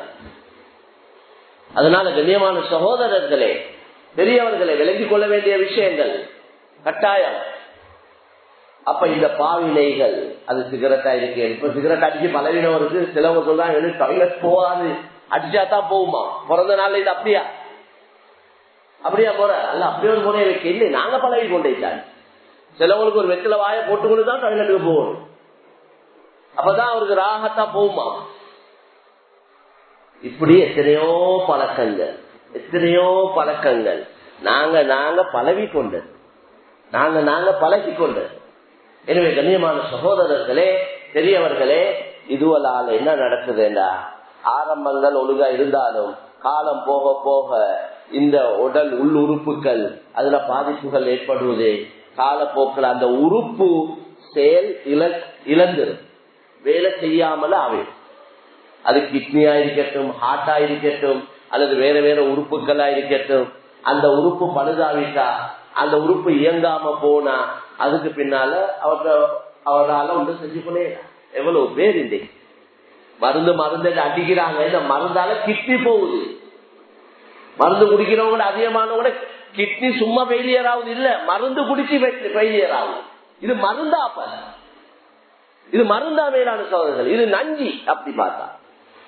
Speaker 1: அதனால கண்ணியமான சகோதரர்களே பெரியவர்களை விலகிக் கொள்ள வேண்டிய விஷயங்கள் கட்டாயம் அப்ப இந்த பாவினைகள் அது சிகரெட்டா இருக்கு இப்ப சிகரெட் அடிச்சு பலவீனம் இருக்கு சிலவங்க சொல்றாங்க டாய்லெட் போகாது அடிச்சா தான் போகுமா பிறந்த நாள்ல இது அப்படியா அப்படியா போற அல்ல அப்படியே ஒரு முறையை வைக்க இல்லை நாங்க பழகி கொண்டேன் சிலவங்களுக்கு ஒரு வெத்தில வாய போட்டுக்கொண்டு தான் டாய்லெட்டுக்கு போகணும் அப்பதான் அவருக்கு ராகத்தா போகுமா இப்படி எத்தனையோ பழக்கங்கள் எத்தனையோ பழக்கங்கள் நாங்க நாங்க பழகி கொண்டது நாங்க நாங்க பழகி கொண்டது எனவே கண்ணியமான சகோதரர்களே பெரியவர்களே இதுவலால் என்ன நடக்குதுண்டா ஆரம்பங்கள் ஒழுங்கா இருந்தாலும் காலம் போக போக இந்த உடல் உள் உறுப்புகள் அதுல பாதிப்புகள் ஏற்படுவது காலப்போக்கில் அந்த உறுப்பு செயல் இழந்துரும் வேலை செய்யாமல அவை அது கிட்னியா இருக்கட்டும் ஹார்ட்டா இருக்கட்டும் அல்லது வேற வேற உறுப்புகளா இருக்கட்டும் அந்த உறுப்பு பழுதாவிட்டா அந்த உறுப்பு இயங்காம போனா அதுக்கு பின்னால அவர அவரால் ஒன்று செஞ்சு கொண்டே எவ்வளவு பேர் இன்றைக்கு மருந்து மருந்து அடிக்கிறாங்க இந்த மருந்தால கிட்னி போகுது மருந்து குடிக்கிறவங்க அதிகமானவங்க கிட்னி சும்மா ஃபெயிலியர் ஆகுது இல்ல மருந்து குடிச்சு ஃபெயிலியர் ஆகுது இது மருந்தா அப்ப இது மருந்தா மேலான சோதனைகள் இது நஞ்சி அப்படி பார்த்தா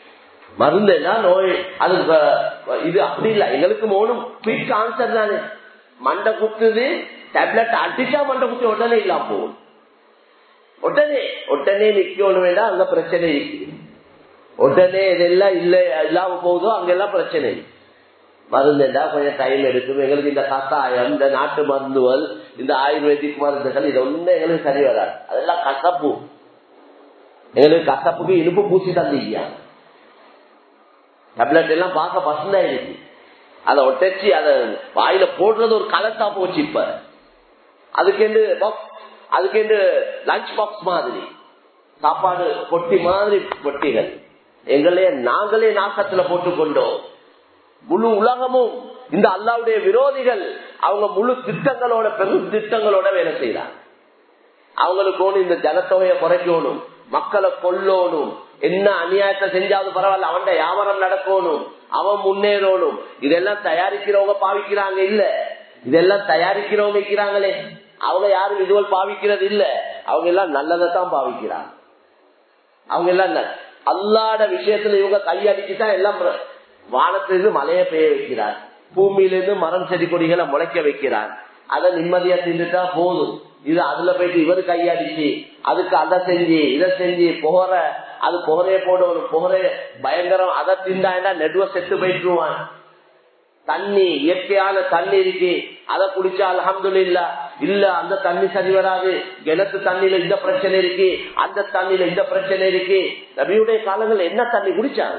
Speaker 1: மருந்து எல்லாம் நோய் அது வ- இது அப்படி இல்ல எங்களுக்கு மூணும் குயிக் ஆன்சர் தானே மண்டை குத்துது டேப்லெட் அடிச்சா மண்டை குத்தி உடனே இல்லாம போகும் உடனே உடனே நிக்கணும் வேண்டாம் அங்க பிரச்சனை இருக்குது உடனே இதெல்லாம் இல்ல இல்லாம போகுதோ அங்கெல்லாம் பிரச்சனை மருந்துண்டா கொஞ்சம் டைம் எடுக்கும் எங்களுக்கு இந்த கசாயம் இந்த நாட்டு மருந்துகள் இந்த ஆயுர்வேதிக் மருந்துகள் இது ஒண்ணு எங்களுக்கு சரி வராது அதெல்லாம் கசப்பு எங்களுக்கு கசப்புக்கு இனிப்பு பூசி தந்தீங்க டேப்லெட் எல்லாம் பார்க்க பசந்தா இருக்கு அதை ஒட்டச்சு அதை வாயில போடுறது ஒரு கலத்தா போச்சு இப்ப அதுக்கு பாக்ஸ் அதுக்கு லஞ்ச் பாக்ஸ் மாதிரி சாப்பாடு பொட்டி மாதிரி பொட்டிகள் எங்களே நாங்களே நாக்கத்துல போட்டுக்கொண்டோம் முழு உலகமும் இந்த அல்லாவுடைய விரோதிகள் அவங்க முழு திட்டங்களோட பெரும் திட்டங்களோட வேலை செய்யறாங்க அவங்களுக்கு ஒண்ணு இந்த ஜனத்தொகையை குறைக்கணும் மக்களை கொல்லணும் என்ன அநியாயத்தை செஞ்சாவது பரவாயில்ல அவன் வியாபாரம் நடக்கணும் அவன் முன்னேறணும் இதெல்லாம் தயாரிக்கிறவங்க பாவிக்கிறாங்க இல்ல இதெல்லாம் தயாரிக்கிறவங்க வைக்கிறாங்களே அவங்க யாரும் இதுவள் பாவிக்கிறது இல்ல அவங்க எல்லாம் நல்லதைத்தான் பாவிக்கிறாங்க அவங்க எல்லாம் ந- அல்லாட விஷயத்துல இவங்க கையடிச்சுதான் எல்லாம் பிர- வானத்திலிருந்து மழையை பெய்ய வைக்கிறார் பூமியிலிருந்து மரம் செடி கொடிகளை முளைக்க வைக்கிறார் அதை நிம்மதியா தின்னுட்டா போதும் இது அதுல போயிட்டு இவரு கையடிச்சு அதுக்கு அதை செஞ்சு இதை செஞ்சு புகர அது புகரைய போடணும் புகரை பயங்கரம் அதை திண்டாண்டா நெடுவ செத்து போயிட்டுருவான் தண்ணி இயற்கையான தண்ணி இருக்கு அதை குடிச்சா அலமது இல்ல இல்ல அந்த தண்ணி சரி வராது கிணத்து தண்ணியில இந்த பிரச்சனை இருக்கு அந்த தண்ணியில இந்த பிரச்சனை இருக்கு நபியுடைய காலங்கள் என்ன தண்ணி குடிச்சாங்க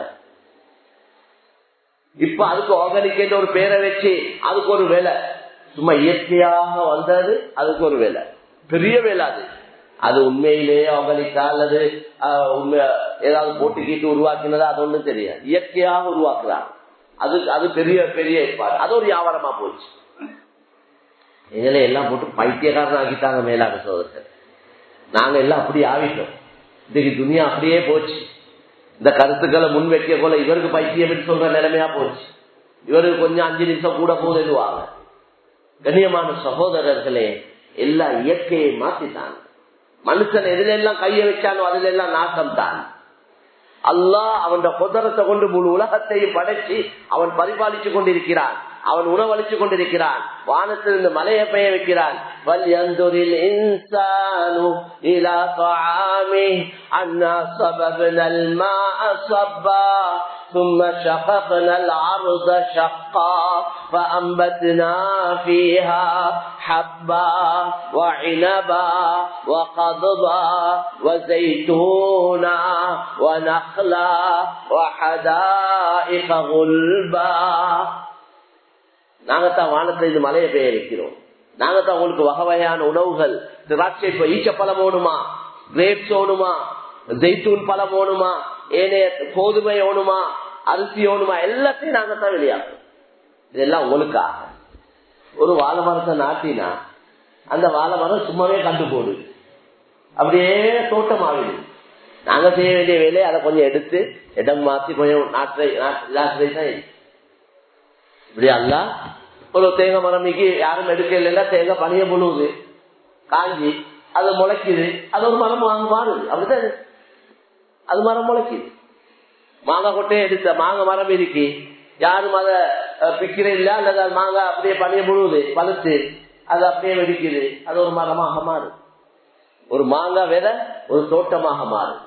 Speaker 1: இப்ப அதுக்கு ஆர்கானிக் ஒரு பேரை வச்சு அதுக்கு ஒரு வேலை சும்மா இயற்கையாக வந்தது அதுக்கு ஒரு வேலை பெரிய வேலை அது அது உண்மையிலேயே ஆர்கானிக்கா அல்லது ஆஹ், உண்மை ஏதாவது போட்டு கீட்டு உருவாக்கினதா அது ஒண்ணும் தெரியாது இயற்கையாக உருவாக்குறாங்க அது அது பெரிய பெரிய ஏற்பாடு அது ஒரு வியாபாரமா போச்சு எங்களை எல்லாம் போட்டு பைத்தியக்காரன் ஆக்கிட்டாங்க மேலாக சோதரர்கள் நாங்க எல்லாம் அப்படி ஆவிட்டோம் இன்னைக்கு துணியா அப்படியே போச்சு இந்த கருத்துக்களை முன் வைக்க போல இவருக்கு பைத்தியம் சொல்ற நிலைமையா போச்சு இவருக்கு கொஞ்சம் அஞ்சு நிமிஷம் கூட போதுவாங்க கண்ணியமான சகோதரர்களே எல்லா இயற்கையை மாத்திட்டாங்க மனுஷன் எதுல எல்லாம் கைய வச்சானோ அதுல எல்லாம் நாசம் தான் அல்லாஹ் அவன் குதிரத்தை கொண்டு முழு உலகத்தையும் படைச்சு அவன் பரிபாலிச்சு கொண்டிருக்கிறான் அவன் உணவளிச்சு கொண்டிருக்கிறான் வானத்திலிருந்து மலையை பெய்ய வைக்கிறான் وَلْيَنْظُرِ الْإِنسَانُ إِلَى طَعَامِهِ أَنَّا صَبَبْنَا الْمَاءَ صَبًّا ثُمَّ شَقَقْنَا الْأَرْضَ شَقًّا فَأَنبَتْنَا فِيهَا حَبًّا وَعِنَبًا وَقَضْبًا وَزَيْتُونًا وَنَخْلًا وَحَدَائِقَ غُلْبًا நாங்கத்தான் வானத்துல இது மலையை பெய்ய வைக்கிறோம் நாங்கத்தான் உங்களுக்கு வகை வகையான உணவுகள் திராட்சை ப- ஈச்ச பழம் ஓணுமா கிரேப்ஸ் ஓணுமா ஜெய்தூன் பழம் ஓணுமா ஏனைய கோதுமை ஓணுமா அரிசி ஓணுமா எல்லாத்தையும் நாங்கத்தான் வெளியாகும் இதெல்லாம் உங்களுக்காக ஒரு வாழை மரத்தை நாட்டினா அந்த வாழை மரம் சும்மாவே கண்டு போடுது அப்படியே தோட்டம் ஆகுது நாங்க செய்ய வேண்டிய வேலையை அதை கொஞ்சம் எடுத்து இடம் மாத்தி கொஞ்சம் நாட்டை நாட்டை தான் இருக்கு. இப்படி அல்ல ஒரு தேங்காய் மரமிக்கு யாரும் எடுக்க இல்லைன்னா தேங்காய் பனிய முழுவுது காஞ்சி அது முளைக்குது அது ஒரு மரம் வாங்க மாறுது அப்படிதான் இது. அது மரம் முளைக்குது மாங்காய் கொட்டையை எடுத்த மாங்காய் மரம் இருக்கு யாரும் அதை பிக்கிற இல்ல அல்லது அது மாங்காய் அப்படியே பனிய முழுவுது பழுத்து அது அப்படியே வெடிக்குது அது ஒரு மரமாக மாறுது ஒரு மாங்காய் விதை ஒரு தோட்டமாக மாறும்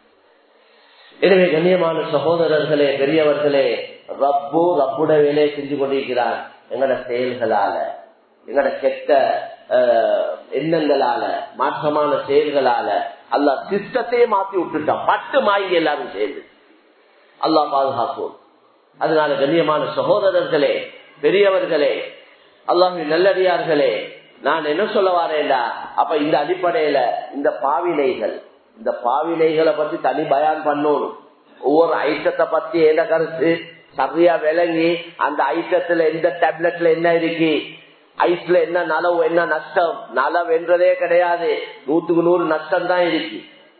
Speaker 1: எனவே கண்ணியமான சகோதரர்களே பெரியவர்களே ரப்பு ரப்புட வேலையை செஞ்சு கொண்டிருக்கிறார் எங்கட செயல்களால எங்கட கெட்ட அஹ், எண்ணங்களால மாற்றமான செயல்களால அல்ல சிஸ்டத்தையே மாத்தி விட்டுட்டான் பட்டு மாய்ங்க எல்லாரும் சேர்ந்து அல்லாஹ் பாதுகாப்போம் அதனால கண்ணியமான சகோதரர்களே பெரியவர்களே அல்லாஹின் நல்லடியார்களே நான் என்ன சொல்ல வரேன்டா அப்ப இந்த அடிப்படையில இந்த பாவினைகள் இந்த பாவினைகளை பத்தி தனி பயான் பண்ணணும் ஒவ்வொரு ஐட்டத்தை பத்தி என்ன கருத்து சரியா விளங்கி அந்த ஐட்டத்துல எந்த டேப்லெட்ல என்ன இருக்கு ஐஸ்ல என்ன நலவு என்ன நஷ்டம் நலவு என்றதே கிடையாது நூத்துக்கு நூறு நஷ்டம் தான் இருக்கு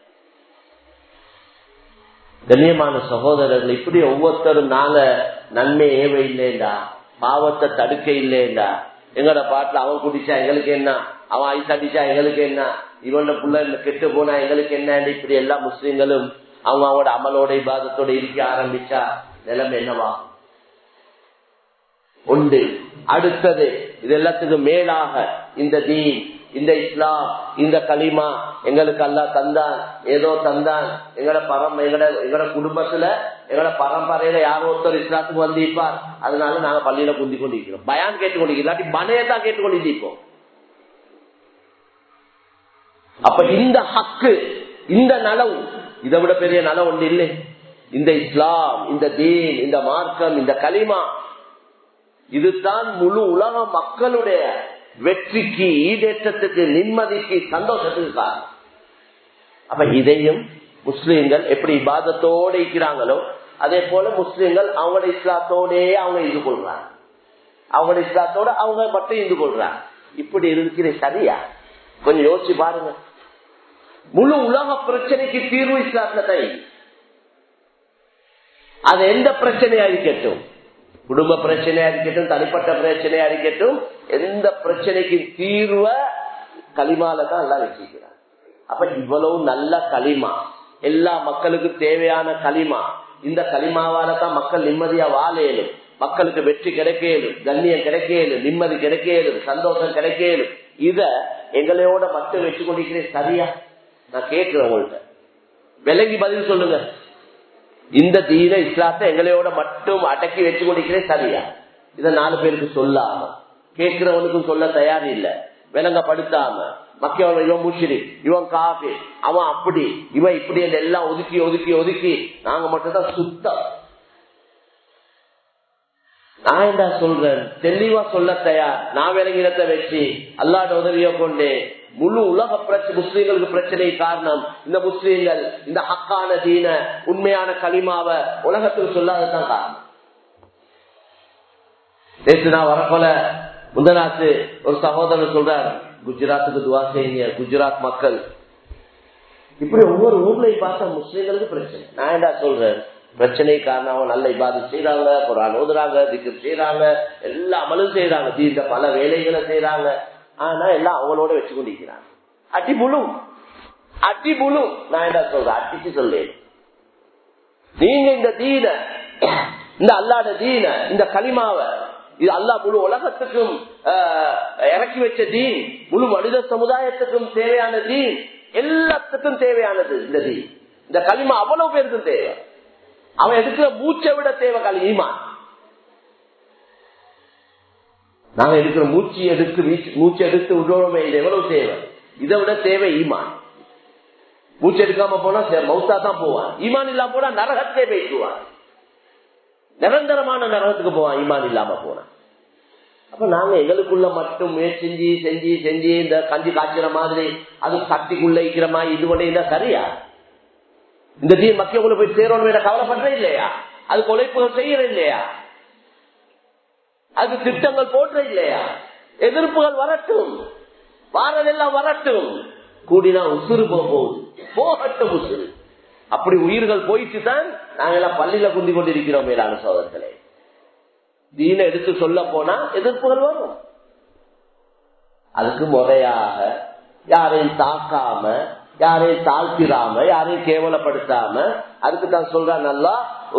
Speaker 1: கண்ணியமான சகோதரர்கள் இப்படி ஒவ்வொருத்தரும் நாங்க நன்மை ஏவ இல்லைண்டா பாவத்தை தடுக்க இல்லைண்டா எங்கட பாட்டுல அவன் குடிச்சா எங்களுக்கு என்ன அவன் ஐஸ் அடிச்சா எங்களுக்கு என்ன இவன புள்ள கெட்டு போனா எங்களுக்கு என்ன இப்படி எல்லா முஸ்லிம்களும் அவங்க அவங்களோட அமலோட இபாதத்தோட இருக்க ஆரம்பிச்சா நிலைமை என்னவா உண்டு அடுத்தது இது எல்லாத்துக்கும் மேலாக இந்த தீன் இந்த இஸ்லாம் இந்த களிமா எங்களுக்கு அல்லா தந்தான் ஏதோ தந்தான் எங்கட பரம் எங்கட எங்கட குடும்பத்துல எங்கட பரம்பரையில யாரோ ஒருத்தர் இஸ்லாத்துக்கு வந்திருப்பார் அதனால நாங்க பள்ளியில குந்தி கொண்டிருக்கிறோம் பயான் கேட்டுக்கொண்டிருக்கோம் இல்லாட்டி பனையை தான் கேட்டுக்கொண்டிருப்போம் அப்ப இந்த ஹக்கு இந்த நலவு இதை விட பெரிய நலவு ஒன்று இல்லை இந்த இஸ்லாம் இந்த தீன் இந்த மார்க்கம் இந்த களிமா இதுதான் முழு உலக மக்களுடைய வெற்றிக்கு ஈடேற்றத்துக்கு நிம்மதிக்கு சந்தோஷத்துக்கு காரணம் அப்ப இதையும் முஸ்லீம்கள் எப்படி இபாதத்தோடு இருக்கிறாங்களோ அதே போல முஸ்லீம்கள் அவங்களோட இஸ்லாத்தோடே அவங்க இது கொள்றாங்க அவங்களோட இஸ்லாத்தோட அவங்க மட்டும் இது கொள்றாங்க இப்படி இருக்கிற சரியா கொஞ்சம் யோசிச்சு பாருங்க முழு உலக பிரச்சனைக்கு தீர்வு இஸ்லாத்துல தான் அது எந்த பிரச்சனையா இருக்கட்டும் குடும்ப பிரச்சனையா இருக்கட்டும் தனிப்பட்ட பிரச்சனையா இருக்கட்டும் எந்த பிரச்சனைக்கு தீர்வ களிமால தான் எல்லாம் வச்சிருக்கிறார் அப்ப இவ்வளவு நல்ல களிமா எல்லா மக்களுக்கும் தேவையான களிமா இந்த களிமாவால தான் மக்கள் நிம்மதியா வாழையலும் மக்களுக்கு வெற்றி கிடைக்கலும் கண்ணியம் கிடைக்கலும் நிம்மதி கிடைக்கலும் சந்தோஷம் கிடைக்கலும் இத எங்களையோட மட்டும் வச்சு கொண்டிருக்கிறேன் சரியா நான் கேட்கிறேன் உங்கள்கிட்ட விலகி பதில் சொல்லுங்க இந்த தீன இஸ்லாத்தை எங்களையோட மட்டும் அடக்கி வச்சு கொண்டிருக்கிறேன் சரியா இத நாலு பேருக்கு சொல்லாம கேட்கிறவனுக்கும் சொல்ல தயார் இல்ல விலங்கப்படுத்தாம மக்கள் இவன் முஷிரி இவன் காஃபி அவன் அப்படி இவன் இப்படி எல்லாம் ஒதுக்கி ஒதுக்கி ஒதுக்கி நாங்க மட்டும்தான் சுத்தம் நான் என்ன சொல்றேன் தெளிவா சொல்ல தயார் நான் விலங்கினத்தை வச்சு அல்லாட உதவியை கொண்டு முழு உலக பிரச்சனை முஸ்லீம்களுக்கு பிரச்சனை காரணம் இந்த முஸ்லீம்கள் இந்த ஹக்கான தீன உண்மையான களிமாவ உலகத்துக்கு சொல்லாததான் காரணம் நேற்று நான் வரப்போல முந்தநாத்து ஒரு சகோதரர் சொல்றார் குஜராத்துக்கு துவா செய்யுங்க குஜராத் மக்கள் இப்படி ஒவ்வொரு ஊர்லயும் பார்த்தா முஸ்லீம்களுக்கு பிரச்சனை நான் என்ன சொல்றேன் பிரச்சனை காரணம் நல்ல இபாது செய்யறாங்க குரான் ஓதுறாங்க திக்கு செய்யறாங்க எல்லா அமலும் செய்யறாங்க தீர்ந்த பல வேலைகளை செய்யறாங்க ஆனா எல்லாம் அவங்களோட வச்சு கொண்டிருக்கிறாங்க அடி புழு அடி புழு நான் என்ன சொல்றேன் அடிச்சு சொல்லேன் நீங்க இந்த தீன இந்த அல்லாத தீன இந்த களிமாவை இது அல்லா முழு உலகத்துக்கும் இறக்கி வச்ச தீன் முழு மனித சமுதாயத்துக்கும் தேவையான தீன் எல்லாத்துக்கும் தேவையானது இந்த தீன் இந்த களிமா அவ்வளவு பேருக்கும் தேவை அவன் எடுக்கிற மூச்சை விட தேவை களி ஈமான் நாங்க எடுக்கிற மூச்சு எடுத்து மூச்சு எடுத்து விடுறோமே இது எவ்வளவு தேவை இதை விட தேவை ஈமான் மூச்சு எடுக்காம போனா மவுத்தா தான் போவான் ஈமான் இல்லாம போனா நரகத்தே பேசுவான் நிரந்தரமான நரகத்துக்கு போவான் ஈமான் இல்லாம போனான் அப்ப நாங்க எங்களுக்குள்ள மட்டும் முயற்சி செஞ்சு செஞ்சு செஞ்சு இந்த கஞ்சி காய்ச்சுற மாதிரி அது சக்திக்குள்ள இருக்கிற மாதிரி இது பண்ணி சரியா இந்த தீ மக்களுக்குள்ள போய் சேரணும் கவலைப்படுற இல்லையா அது உழைப்புகள் செய்யற இல்லையா அது திட்டங்கள் போடுற இல்லையா எதிர்ப்புகள் வரட்டும் வாரதெல்லாம் வரட்டும் கூடினா உசுறு போகுது போகட்டும் உசுறு அப்படி உயிர்கள் போயிட்டு தான் நாங்கெல்லாம் பள்ளியில குந்தி கொண்டிருக்கிறோம் மேலான சோதர்களே தீன எடுத்து சொல்ல போனா எதிர்ப்புகள் வரும் அதுக்கு முறையாக யாரையும் தாக்காம யாரையும் தாழ்த்திடாம யாரையும் கேவலப்படுத்தாம அதுக்கு தான் சொல்றான் நல்லா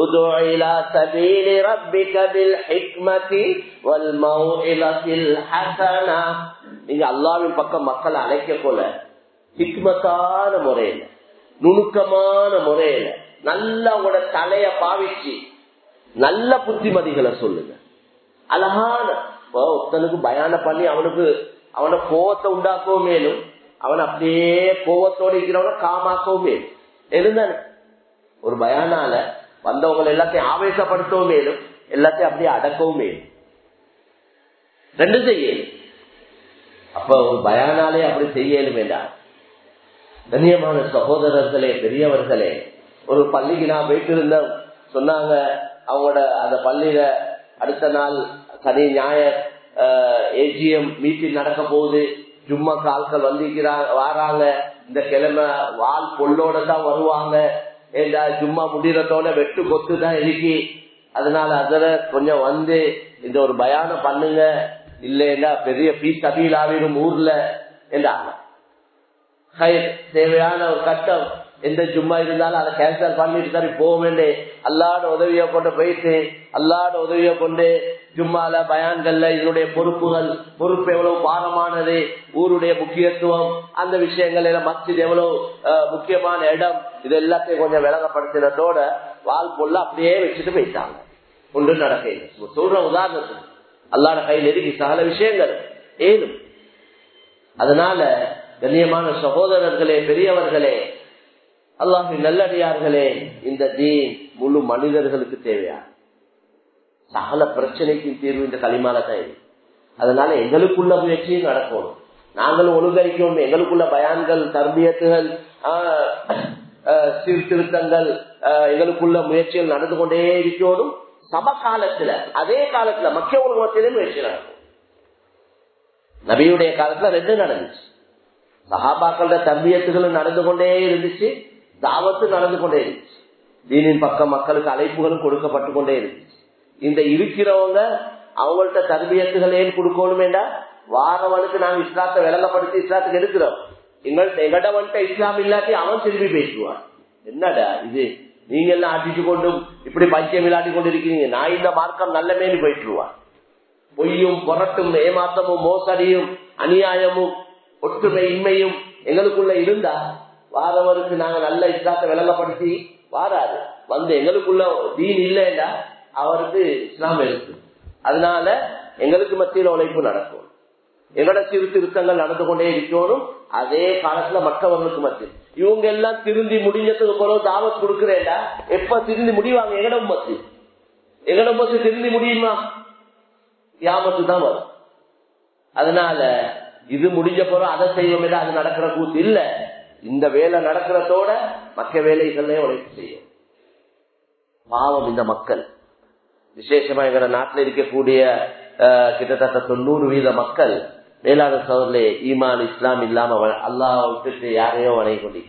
Speaker 1: நீங்க அல்லாவின் பக்கம் மக்களை அழைக்க போல ஹிக்மத்தான முறையில நுணுக்கமான முறையில நல்ல உங்களோட தலைய பாவிச்சு நல்ல புத்திமதிகளை சொல்லுங்க அழகான ஒருத்தனுக்கு பயான பண்ணி அவனுக்கு அவன கோவத்தை உண்டாக்கவும் மேலும் அவன் அப்படியே கோவத்தோடு இருக்கிறவன காமாக்கவும் மேலும் எழுந்தானே ஒரு பயானால வந்தவங்க எல்லாத்தையும் ஆவேசப்படுத்தவும் மேலும் எல்லாத்தையும் அப்படியே அடக்கவும் மேலும் ரெண்டு செய்ய அப்ப ஒரு பயானாலே அப்படி செய்யலும் வேண்டாம் கண்ணியமான சகோதரர்களே பெரியவர்களே ஒரு பள்ளிக்கு நான் போயிட்டு இருந்தேன் சொன்னாங்க அவங்களோட அந்த பள்ளியில அடுத்த நாள் சனி ஞாயர் ஏஜிஎம் மீட்டிங் நடக்க போகுது ஜும்மா கால்கள் வந்திருக்கிறாங்க வாராங்க இந்த கிழமை வால் பொல்லோட தான் வருவாங்க ஏண்டா ஜும்மா முடிகிறதோட வெட்டு கொத்து தான் இருக்கு அதனால அதுல கொஞ்சம் வந்து இந்த ஒரு பயானம் பண்ணுங்க இல்லைன்னா பெரிய பீஸ் அபீல் ஆவிடும் ஊர்ல என்றாங்க தேவையான ஒரு கட்டம் எந்த ஜும்மா இருந்தாலும் அதை கேன்சல் பண்ணிட்டு சரி போக வேண்டே அல்லாட உதவியை கொண்டு போயிட்டு அல்லாட உதவியை கொண்டு ஜும்மால பயான்கள்ல இதனுடைய பொறுப்புகள் பொறுப்பு எவ்வளவு பாரமானது ஊருடைய முக்கியத்துவம் அந்த விஷயங்கள் எல்லாம் மஸ்ஜித் எவ்வளவு அஹ், முக்கியமான இடம் இது எல்லாத்தையும் கொஞ்சம் விளங்கப்படுத்தினதோட வால் பொல்ல அப்படியே வச்சுட்டு போயிட்டாங்க ஒன்றும் நடக்க இல்லை சும்மா சொல்ற உதாரணத்துக்கு அல்லாட கையில் இருக்கு சகல விஷயங்கள் ஏனும் அதனால கண்ணியமான சகோதரர்களே பெரியவர்களே அல்லாஹின் நல்லடியார்களே இந்த தீன் முழு மனிதர்களுக்கு தேவையா சகல பிரச்சனைக்கும் தீர்வு இந்த களிமால தான் இருக்கு அதனால எங்களுக்குள்ள முயற்சியும் நடக்கணும் நாங்களும் ஒழுங்கரிக்கணும் எங்களுக்குள்ள பயான்கள் தர்பியத்துகள் ஆஹ், ஆஹ், சீர்திருத்தங்கள் ஆஹ், எங்களுக்குள்ள முயற்சிகள் நடந்து கொண்டே இருக்கணும் சம காலத்துல அதே காலத்துல மக்கள் மத்தியிலே முயற்சி நடக்கும் நபியுடைய காலத்துல ரெண்டு நடந்துச்சு சஹாபாக்களோட தர்பியத்துகளும் நடந்து கொண்டே இருந்துச்சு தாவத்து நடந்து கொண்டே இருந்துச்சு தீனின் பக்கம் மக்களுக்கு அழைப்புகளும் கொடுக்கப்பட்டு கொண்டே இருந்துச்சு இந்த இருக்கிறவங்க அவங்கள்ட்ட தர்பியத்துகள் ஏன் கொடுக்கணுமேண்டா வாரவனுக்கு நாங்க இஸ்லாத்தை விளங்கப்படுத்தி இஸ்லாத்துக்கு எடுக்கிறோம் எங்கள்ட்ட எங்கடவன்ட்ட இஸ்லாம் இல்லாட்டி அவன் திரும்பி பேசுவான் என்னடா இது நீங்க எல்லாம் அடிச்சு கொண்டும் இப்படி பைத்தியம் விளையாடி கொண்டு இருக்கிறீங்க நான் இந்த மார்க்கம் நல்ல மேலி போயிட்டுருவான் பொய்யும் புரட்டும் ஏமாத்தமும் மோசடியும் அநியாயமும் ஒற்றுமை இன்மையும் எங்களுக்குள்ள இருந்தா வாரவருக்கு நாங்க நல்ல இஸ்லாத்தை விளங்கப்படுத்தி வாராது வந்து எங்களுக்குள்ள தீன் இல்லைன்னா அவருக்கு இஸ்லாம் இருக்கு அதனால எங்களுக்கு மத்தியில் உழைப்பு நடக்கும் எங்கட சீர்திருத்தங்கள் நடந்து கொண்டே இருக்கணும் அதே காலத்துல மற்றவர்களுக்கு மத்தியில் இவங்க எல்லாம் திருந்தி முடிஞ்சதுக்கு பிறகு தாவத் கொடுக்கிறேன்டா எப்ப திருந்தி முடிவாங்க எங்கட மத்தி எங்கட மத்தி திருந்தி முடியுமா கியாமத்து தான் வரும் அதனால இது முடிஞ்ச பிறகு அதை செய்வோம் அது நடக்கிற கூத்து இல்ல இந்த வேலை நடக்கிறதோட மற்ற வேலைகளே உழைப்பு செய்யும் பாவம் இந்த மக்கள் விசேஷமா எங்க நாட்டில் இருக்கக்கூடிய அஹ், கிட்டத்தட்ட தொண்ணூறு வீத மக்கள் மேலான சோதரிலே ஈமான் இஸ்லாம் இல்லாம வ- அல்லாஹ் விட்டுட்டு யாரையோ வணங்கி கொண்டிருக்கிறான்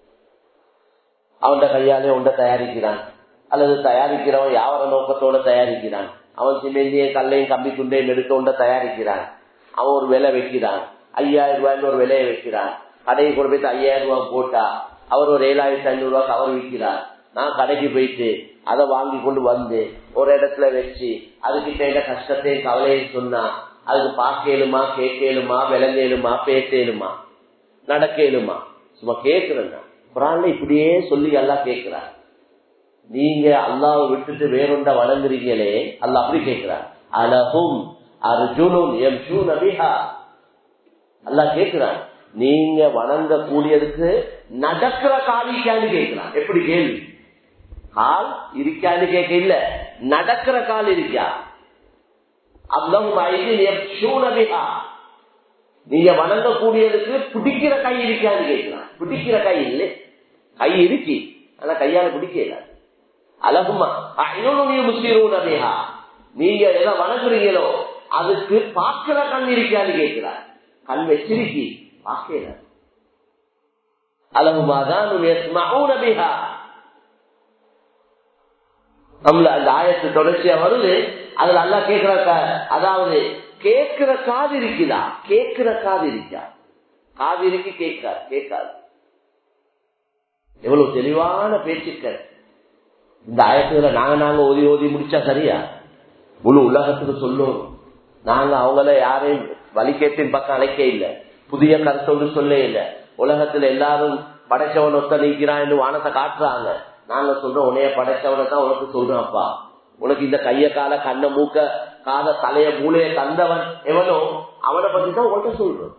Speaker 1: அவன் கையாலே உண்ட தயாரிக்கிறான் அல்லது தயாரிக்கிறவன் யாவர நோக்கத்தோட தயாரிக்கிறான் அவன் சிமெந்தியை கல்லையும் கம்பி துண்டையும் எடுக்க உண்ட தயாரிக்கிறான் அவன் ஒரு விலை வைக்கிறான் ஐயாயிரம் ரூபாய்னு ஒரு விலையை வைக்கிறான் கடையை கொண்டு போயிட்டு ஐயாயிரம் ரூபாய் போட்டா அவர் ஒரு ஏழாயிரத்தி ஐநூறு ரூபாய் கவர் விற்கிறார் நான் கடைக்கு போயிட்டு அதை வாங்கி கொண்டு வந்து ஒரு இடத்துல வச்சு அதுக்கிட்ட என்ன கஷ்டத்தையும் கவலையும் சொன்னா அதுக்கு பார்க்கலுமா கேட்கலுமா விளங்கலுமா பேசலுமா நடக்கலுமா சும்மா கேட்கிறேன்னா குரான்ல இப்படியே சொல்லி எல்லாம் கேட்கிறார் நீங்க அல்லாவை விட்டுட்டு வேறொண்ட வணங்குறீங்களே அல்ல அப்படி கேட்கிறார் அலகும் அர்ஜுனும் எம் ஷூ நபிஹா அல்லாஹ் கேட்கிறான் நீங்க வணங்க கூடியதுக்கு நடக்கிற காலிக்கான்னு கேட்கிறான் எப்படி கேள்வி கால் இருக்கான்னு கேட்க இல்ல நடக்கிற கால் இருக்கா அவ்வளவு நபிஹா நீங்க வணங்க கூடியதுக்கு பிடிக்கிற கை இருக்கான்னு கேட்கிறான் பிடிக்கிற கை இல்லை கை இருக்கு ஆனா கையால பிடிக்கல அழகுமா முஸ்லீம் நபிஹா நீங்க எதை வணங்குறீங்களோ அதுக்கு பார்க்கிற கண் இருக்கான்னு கேட்கிறார் கண் வச்சிருக்கி பார்க்கல அழகுமாதான் நபிஹா நம்மள அந்த ஆயத்து தொடர்ச்சியா வருது அதுல அல்லா கேட்கிற அதாவது கேட்கிற காது இருக்குதா கேட்கிற காது இருக்கா காது இருக்கு கேட்காது கேட்காது எவ்வளவு தெளிவான பேச்சுக்கள் இந்த ஆயத்துல நாங்க நாங்க ஓதி ஓதி முடிச்சா சரியா முழு உலகத்துக்கு சொல்லணும் நாங்க அவங்கள யாரையும் வலிக்கேற்றின் பக்கம் அழைக்க இல்லை புதிய கருத்தோடு சொல்ல இல்லை உலகத்துல எல்லாரும் படைச்சவன் ஒத்த நீக்கிறான் வானத்தை காட்டுறாங்க நாங்க சொல்றோம் உன்னைய படைச்சவனை தான் உனக்கு சொல்றோம்ப்பா உனக்கு இந்த கைய கால கண்ண மூக்க காத தலைய மூளைய தந்தவன் எவனோ அவனை பத்தி தான் உன்கிட்ட சொல்றோம்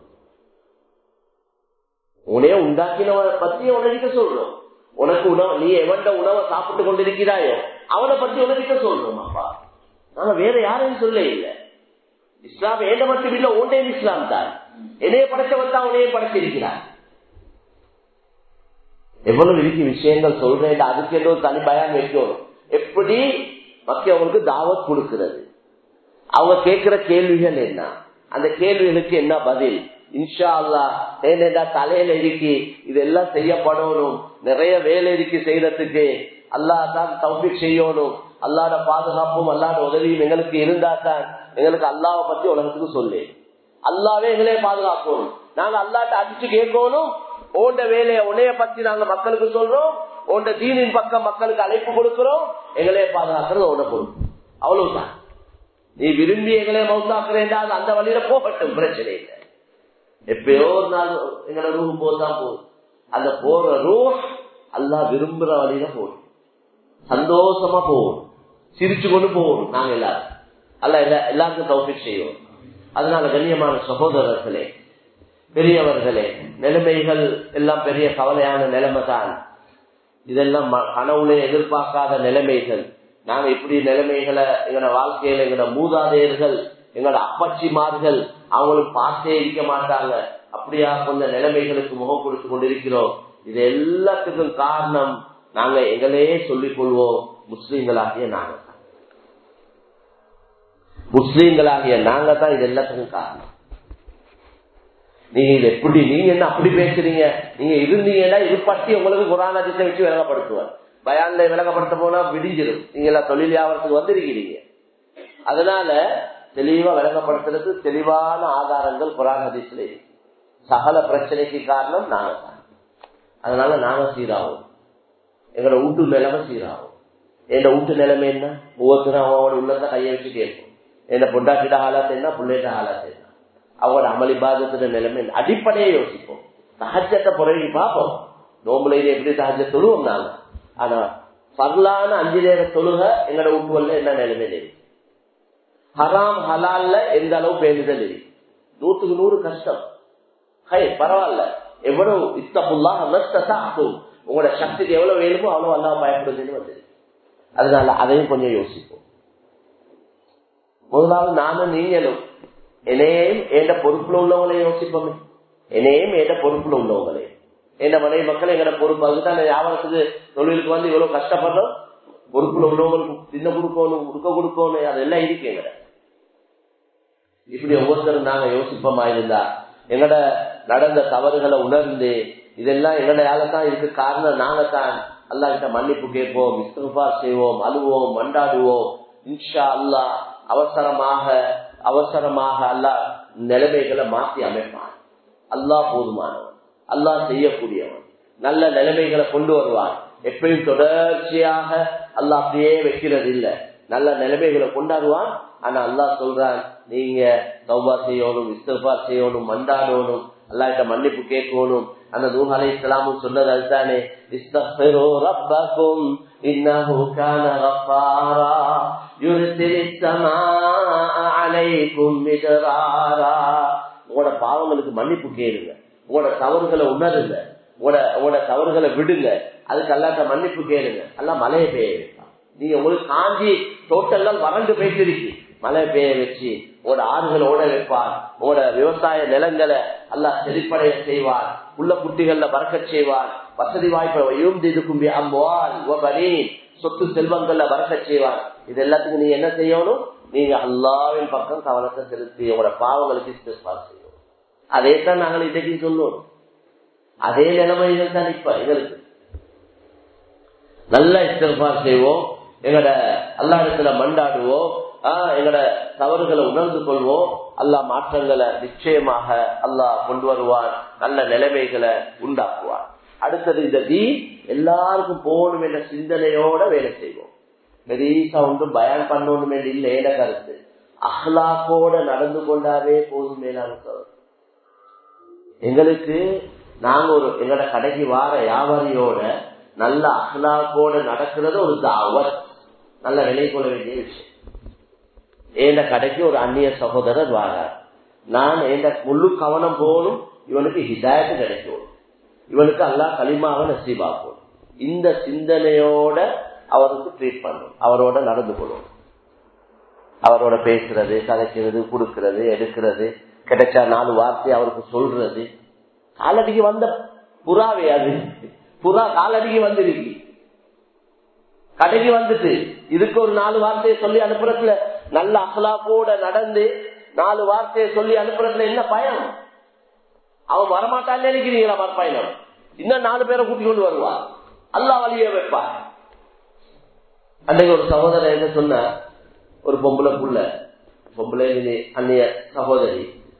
Speaker 1: உனைய உண்டாக்கினவனை பத்தி உனக்கிட்ட சொல்றோம் உனக்கு உணவு நீ எவன்ட உணவை சாப்பிட்டு கொண்டிருக்கிறாயோ அவனை பத்தி உனக்கிட்ட சொல்றோம் அப்பா நாங்க வேற யாரையும் சொல்ல இல்லை இஸ்லாம் ஏண்ட மட்டும் இல்ல ஓண்டே இஸ்லாம் தான் என்னைய படைச்சவன் தான் உனையே படைச்சிருக்கிறார் எவ்வளவு இருக்கு விஷயங்கள் சொல்றேன் அதுக்கு ஏதோ தனி பயம் வைக்கணும் எப்படி மக்களுக்கு தாவத் கொடுக்கிறது அவங்க கேட்கிற கேள்விகள் என்ன அந்த கேள்விகளுக்கு என்ன பதில் இன்ஷா அல்லா ஏனென்றா தலையில இருக்கு இதெல்லாம் செய்யப்படணும் நிறைய வேலை இருக்கு செய்யறதுக்கு அல்லா தான் தௌபிக் செய்யணும் அல்லாட பாதுகாப்பும் அல்லாட உதவியும் எங்களுக்கு இருந்தா தான் எங்களுக்கு அல்லாவை பத்தி உலகத்துக்கு சொல்லு அல்லாவே எங்களே பாதுகாக்கணும் நாங்க அல்லாட்ட அடிச்சு கேட்கணும் ஓண்ட வேலையை உனைய பத்தி நாங்க மக்களுக்கு சொல்றோம் உண்ட தீனின் பக்கம் மக்களுக்கு அழைப்பு கொடுக்கிறோம் எங்களையே பாதுகாக்கிறது உன பொறுப்பு அவ்வளவுதான் நீ விரும்பி எங்களே மவுத்தாக்குறேன்டா அது அந்த வழியில போகட்டும் பிரச்சனை இல்லை எப்பயோ ஒரு நாள் எங்களோட ரூ போதான் போகுது அந்த போற ரூ அல்லா விரும்புற வழியில போகும் சந்தோஷமா போகும் சிரிச்சு கொண்டு போகணும் நாங்க எல்லாரும் அல்ல எல்லா எல்லாருக்கும் தௌஃபிக் செய்வோம் அதனால கண்ணியமான சகோதரர்களே பெரியவர்களே நிலைமைகள் எல்லாம் பெரிய கவலையான நிலைமை தான் இதெல்லாம் கனவுலே எதிர்பார்க்காத நிலைமைகள் நாங்க இப்படி நிலைமைகளை எங்களோட வாழ்க்கையில எங்களோட மூதாதையர்கள் எங்களோட அப்பச்சிமார்கள் அவங்களுக்கு பார்த்தே இருக்க மாட்டாங்க அப்படியா கொஞ்ச நிலைமைகளுக்கு முகம் கொடுத்து கொண்டிருக்கிறோம் இது எல்லாத்துக்கும் காரணம் நாங்க எங்களையே சொல்லிக் கொள்வோம் முஸ்லீம்களாகிய நாங்க தான் முஸ்லீம்களாகிய நாங்க தான் இது எல்லாத்துக்கும் காரணம் நீங்க இது எப்படி நீங்க என்ன அப்படி பேசுறீங்க நீங்க இருந்தீங்கன்னா இது பற்றி உங்களுக்கு குரான் அதிசை வச்சு விளங்கப்படுத்துவார் பயான்ல விளங்கப்படுத்த போனா விடிஞ்சிடும் நீங்க எல்லாம் தொழில் வியாபாரத்துக்கு வந்திருக்கிறீங்க அதனால தெளிவா விளங்கப்படுத்துறது தெளிவான ஆதாரங்கள் குரான் அதிசல சகல பிரச்சனைக்கு காரணம் நாங்க தான் அதனால நாங்க சீராகும் எங்களோட வீட்டு நிலைமை சீராகும் என் வீட்டு நிலைமை என்ன ஒவ்வொருத்தரும் அவனோட உள்ளத கையை வச்சு கேட்போம் என்ன பொண்டாட்டிட ஆளாத்து என்ன பிள்ளைகிட்ட ஆளாத்து என்ன அவங்களோட அமளி பாதத்துல நிலைமை அடிப்படையை யோசிப்போம் சகஜத்தை புறவி பார்ப்போம் நோம்புல எப்படி சகஜ தொழுவோம் நாங்க ஆனா பரலான அஞ்சு நேர தொழுக எங்களோட வீட்டுவல்ல என்ன நிலைமை இருக்கு ஹராம் ஹலால்ல எந்த அளவு பேணுதல் இருக்கு நூத்துக்கு நூறு கஷ்டம் ஹை பரவாயில்ல எவ்வளவு இத்தப்புல்லா நஷ்டத்தாக்கும் உங்களோட சக்திக்கு எவ்வளவு வேணுமோ அவ்வளவு அல்லா பயப்படுதுன்னு வந்தது அதனால அதையும் கொஞ்சம் யோசிப்போம் முதலாவது நானும் நீங்களும் என்னையும் எந்த பொறுப்புல உள்ளவங்களையும் யோசிப்போமே என்னையும் எந்த பொறுப்புல உள்ளவங்களையும் எந்த மனைவி மக்கள் எங்கட பொறுப்பு அதுதான் வியாபாரத்துக்கு தொழிலுக்கு வந்து இவ்வளவு கஷ்டப்படுறோம் பொறுப்புல உள்ளவங்களுக்கு தின்ன கொடுக்கணும் உடுக்க கொடுக்கணும் அதெல்லாம் இருக்கு எங்கட இப்படி ஒவ்வொருத்தரும் நாங்க யோசிப்போமா இருந்தா எங்கட நடந்த தவறுகளை உணர்ந்து இதெல்லாம் எங்கடையால தான் இதுக்கு காரணம் நாங்க தான் அல்லா கிட்ட மன்னிப்பு கேட்போம் இஸ்திஃபார் செய்வோம் அழுவோம் மண்டாடுவோம் இன்ஷா அல்லா அவசரமாக அவசரமாக அல்லா நிலைமைகளை மாற்றி அமைப்பான் அல்லா போதுமானவன் அல்லா செய்யக்கூடியவன் நல்ல நிலைமைகளை கொண்டு வருவான் எப்பயும் தொடர்ச்சியாக அல்லா அப்படியே வைக்கிறது இல்லை நல்ல நிலைமைகளை கொண்டாடுவான் ஆனா அல்லா சொல்றான் நீங்க சௌபா செய்யணும் இஸ்தபா செய்யணும் மண்டாடணும் அல்லாட்ட மன்னிப்பு கேட்கணும் அந்த நூஹ் அலை இஸ்லாமும் சொன்னது அதுதானே இஸ்தஃபிரு ரப்பக்கும் இன்னஹு கான கஃபாரா யுர்சிலிஸ் ஸமாஅ அலைக்கும் மிதராரா உங்களோட பாவங்களுக்கு மன்னிப்பு கேளுங்க உங்களோட தவறுகளை உணருங்க உங்களோட உங்களோட தவறுகளை விடுங்க அதுக்கு அல்லாட்ட மன்னிப்பு கேளுங்க எல்லாம் மழையை பெய்ய வைப்பான் நீங்க உங்களுக்கு காஞ்சி தோட்டங்கள் வறண்டு போயிட்டு இருக்கு மழை பெய்ய வச்சு உங்களோட ஆறுகளை ஓட வைப்பார் உங்களோட விவசாய நிலங்களை எல்லாம் செழிப்படைய செய்வார் உள்ள குட்டிகள்ல பறக்க செய்வார் வசதி வாய்ப்பை இருக்கும் சொத்து செல்வங்கள்ல பறக்க செய்வார் இது எல்லாத்துக்கும் நீங்க என்ன செய்யணும் நீங்க அல்லாவின் பக்கம் கவனத்தை செலுத்தி உங்களோட பாவங்களுக்கு இஸ்திஃபார் செய்யணும் அதே தான் நாங்கள் இன்றைக்கு சொல்லுவோம் அதே நிலைமைகள் தான் இப்ப எங்களுக்கு நல்ல இஸ்திஃபார் செய்வோம் எங்களோட அல்லா இடத்துல மண்டாடுவோம் எங்களோட தவறுகளை உணர்ந்து கொள்வோம் அல்லா மாற்றங்களை நிச்சயமாக அல்லாஹ் கொண்டு வருவான் நல்ல நிலைமைகளை உண்டாக்குவான் அடுத்தது இந்த தீ எல்லாருக்கும் போகணும் என்ற சிந்தனையோட வேலை செய்வோம் பெரியசா ஒன்றும் பயன் பண்ணணும் என்று இல்லை ஏட கருத்து அஹ்லாக்கோட நடந்து கொண்டாவே போதும் மேலான எங்களுக்கு நாங்க ஒரு எங்களோட கடைக்கு வார வியாபாரியோட நல்ல அஹ்லாக்கோட நடக்கிறது ஒரு தாவத் நல்ல விலை கொள்ள வேண்டிய விஷயம் ஏண்ட கடைக்கு ஒரு அந்நிய சகோதரர் வாரார் நான் எந்த முழு கவனம் போகணும் இவனுக்கு ஹிதாயத்து கிடைக்கும் இவனுக்கு அல்லா களிமாவை நசீபாக்கும் இந்த சிந்தனையோட அவருக்கு ட்ரீட் பண்ணும் அவரோட நடந்து கொள்ளும் அவரோட பேசுறது கதைக்கிறது கொடுக்கறது எடுக்கிறது கிடைச்சா நாலு வார்த்தை அவருக்கு சொல்றது காலடிக்கு வந்த புறாவே அது புறா காலடிக்கு வந்துருக்கு கடைக்கு வந்துட்டு இதுக்கு ஒரு நாலு வார்த்தையை சொல்லி அனுப்புறதுல நல்ல அகலாப்போட நடந்து நாலு வார்த்தையை சொல்லி அனுப்புறதுல என்ன பயன் அவன் வரமாட்டான்னு நினைக்கிறீங்களா மறுபயணம் இன்னும் நாலு பேரை கூட்டி கொண்டு வருவான் அல்லா வழிய வைப்பான் அன்றைக்கு ஒரு சகோதரர் என்ன சொன்ன ஒரு பொம்பளை புள்ள பொம்பளை அந்நிய சகோதரி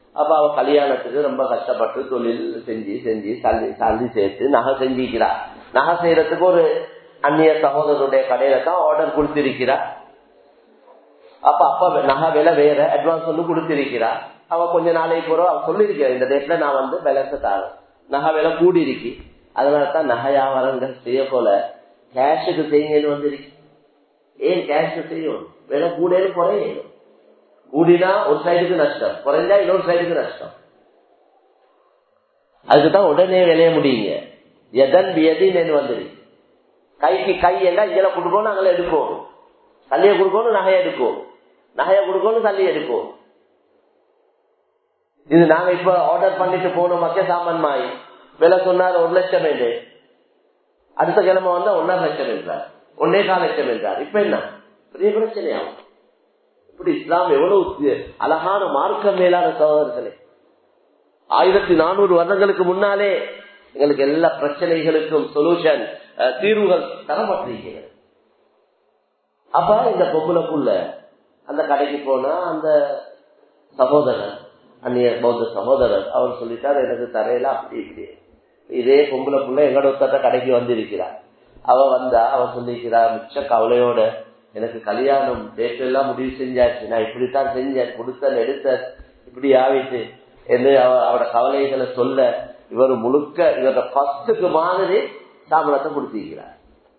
Speaker 1: அப்ப அவ கல்யாணத்துக்கு ரொம்ப கஷ்டப்பட்டு தொழில் செஞ்சு செஞ்சு தள்ளி தள்ளி சேர்த்து நகை செஞ்சிக்கிறா நகை செய்யறதுக்கு ஒரு அந்நிய சகோதரருடைய கடையில தான் ஆர்டர் கொடுத்திருக்கிறா அப்ப அப்ப நகை விலை வேற அட்வான்ஸ் ஒன்று கொடுத்திருக்கிறா அவ கொஞ்ச நாளைக்கு போறோம் அவ சொல்லியிருக்கிறா இந்த டேட்ல நான் வந்து விலைக்கு தாரேன் நகை விலை கூடி இருக்கு அதனாலதான் நகை வியாபாரங்கள் செய்ய போல கேஷுக்கு செய்யுங்கன்னு வந்திருக்கு ஏன் கேஷ் செய்யும் விலை கூடன்னு குறையும் கூடினா ஒரு சைடுக்கு நஷ்டம் குறைஞ்சா இன்னொரு சைடுக்கு நஷ்டம் அதுக்குதான் உடனே விளைய முடியுங்க எதன் வியதின்னு வந்துருக்கு கைக்கு கை என்ன இதில் கொடுக்கணும் அங்கே எடுக்கும் தள்ளியை கொடுக்கணும் நகையை எடுக்கும் நகையை கொடுக்கணும் தள்ளி எடுக்கும் இது நாங்க இப்ப ஆர்டர் பண்ணிட்டு போனோம் மக்கிய சாமான் மாய் விலை சொன்னார் ஒரு லட்சம் என்று அடுத்த கிழமை வந்தா ஒன்னரை லட்சம் என்றார் ஒன்னே கால் லட்சம் என்றார் இப்ப என்ன பெரிய பிரச்சனையாகும் இப்படி இஸ்லாம் எவ்வளவு அழகான மார்க்கம் மேலான சகோதரர்களே ஆயிரத்தி நானூறு வருடங்களுக்கு முன்னாலே எங்களுக்கு எல்லா பிரச்சனைகளுக்கும் சொல்யூஷன் தீர்வுகள் தரப்பட்டிருக்கிறது அப்ப இந்த பொம்பளைக்குள்ள அந்த கடைக்கு போனா அந்த சகோதரர் அந்நிய பௌத்த சகோதரர் அவர் சொல்லிட்டார் எனக்கு தரையில அப்படி இப்படி இதே பொம்பளை புள்ள எங்கட ஒருத்தட்ட கடைக்கு வந்திருக்கிறார் அவ வந்தா அவ சொல்லியிருக்கிறா மிச்ச கவலையோட எனக்கு கல்யாணம் டேட் எல்லாம் முடிவு செஞ்சாச்சு நான் இப்படித்தான் செஞ்சேன் கொடுத்தேன் எடுத்தேன் இப்படி ஆவிட்டு என்று அவரோட கவலைகளை சொல்ல இவர் முழுக்க இவரோட ஃபர்ஸ்டுக்கு மாதிரி சாமனத்தை கொடுத்திருக்கிறார்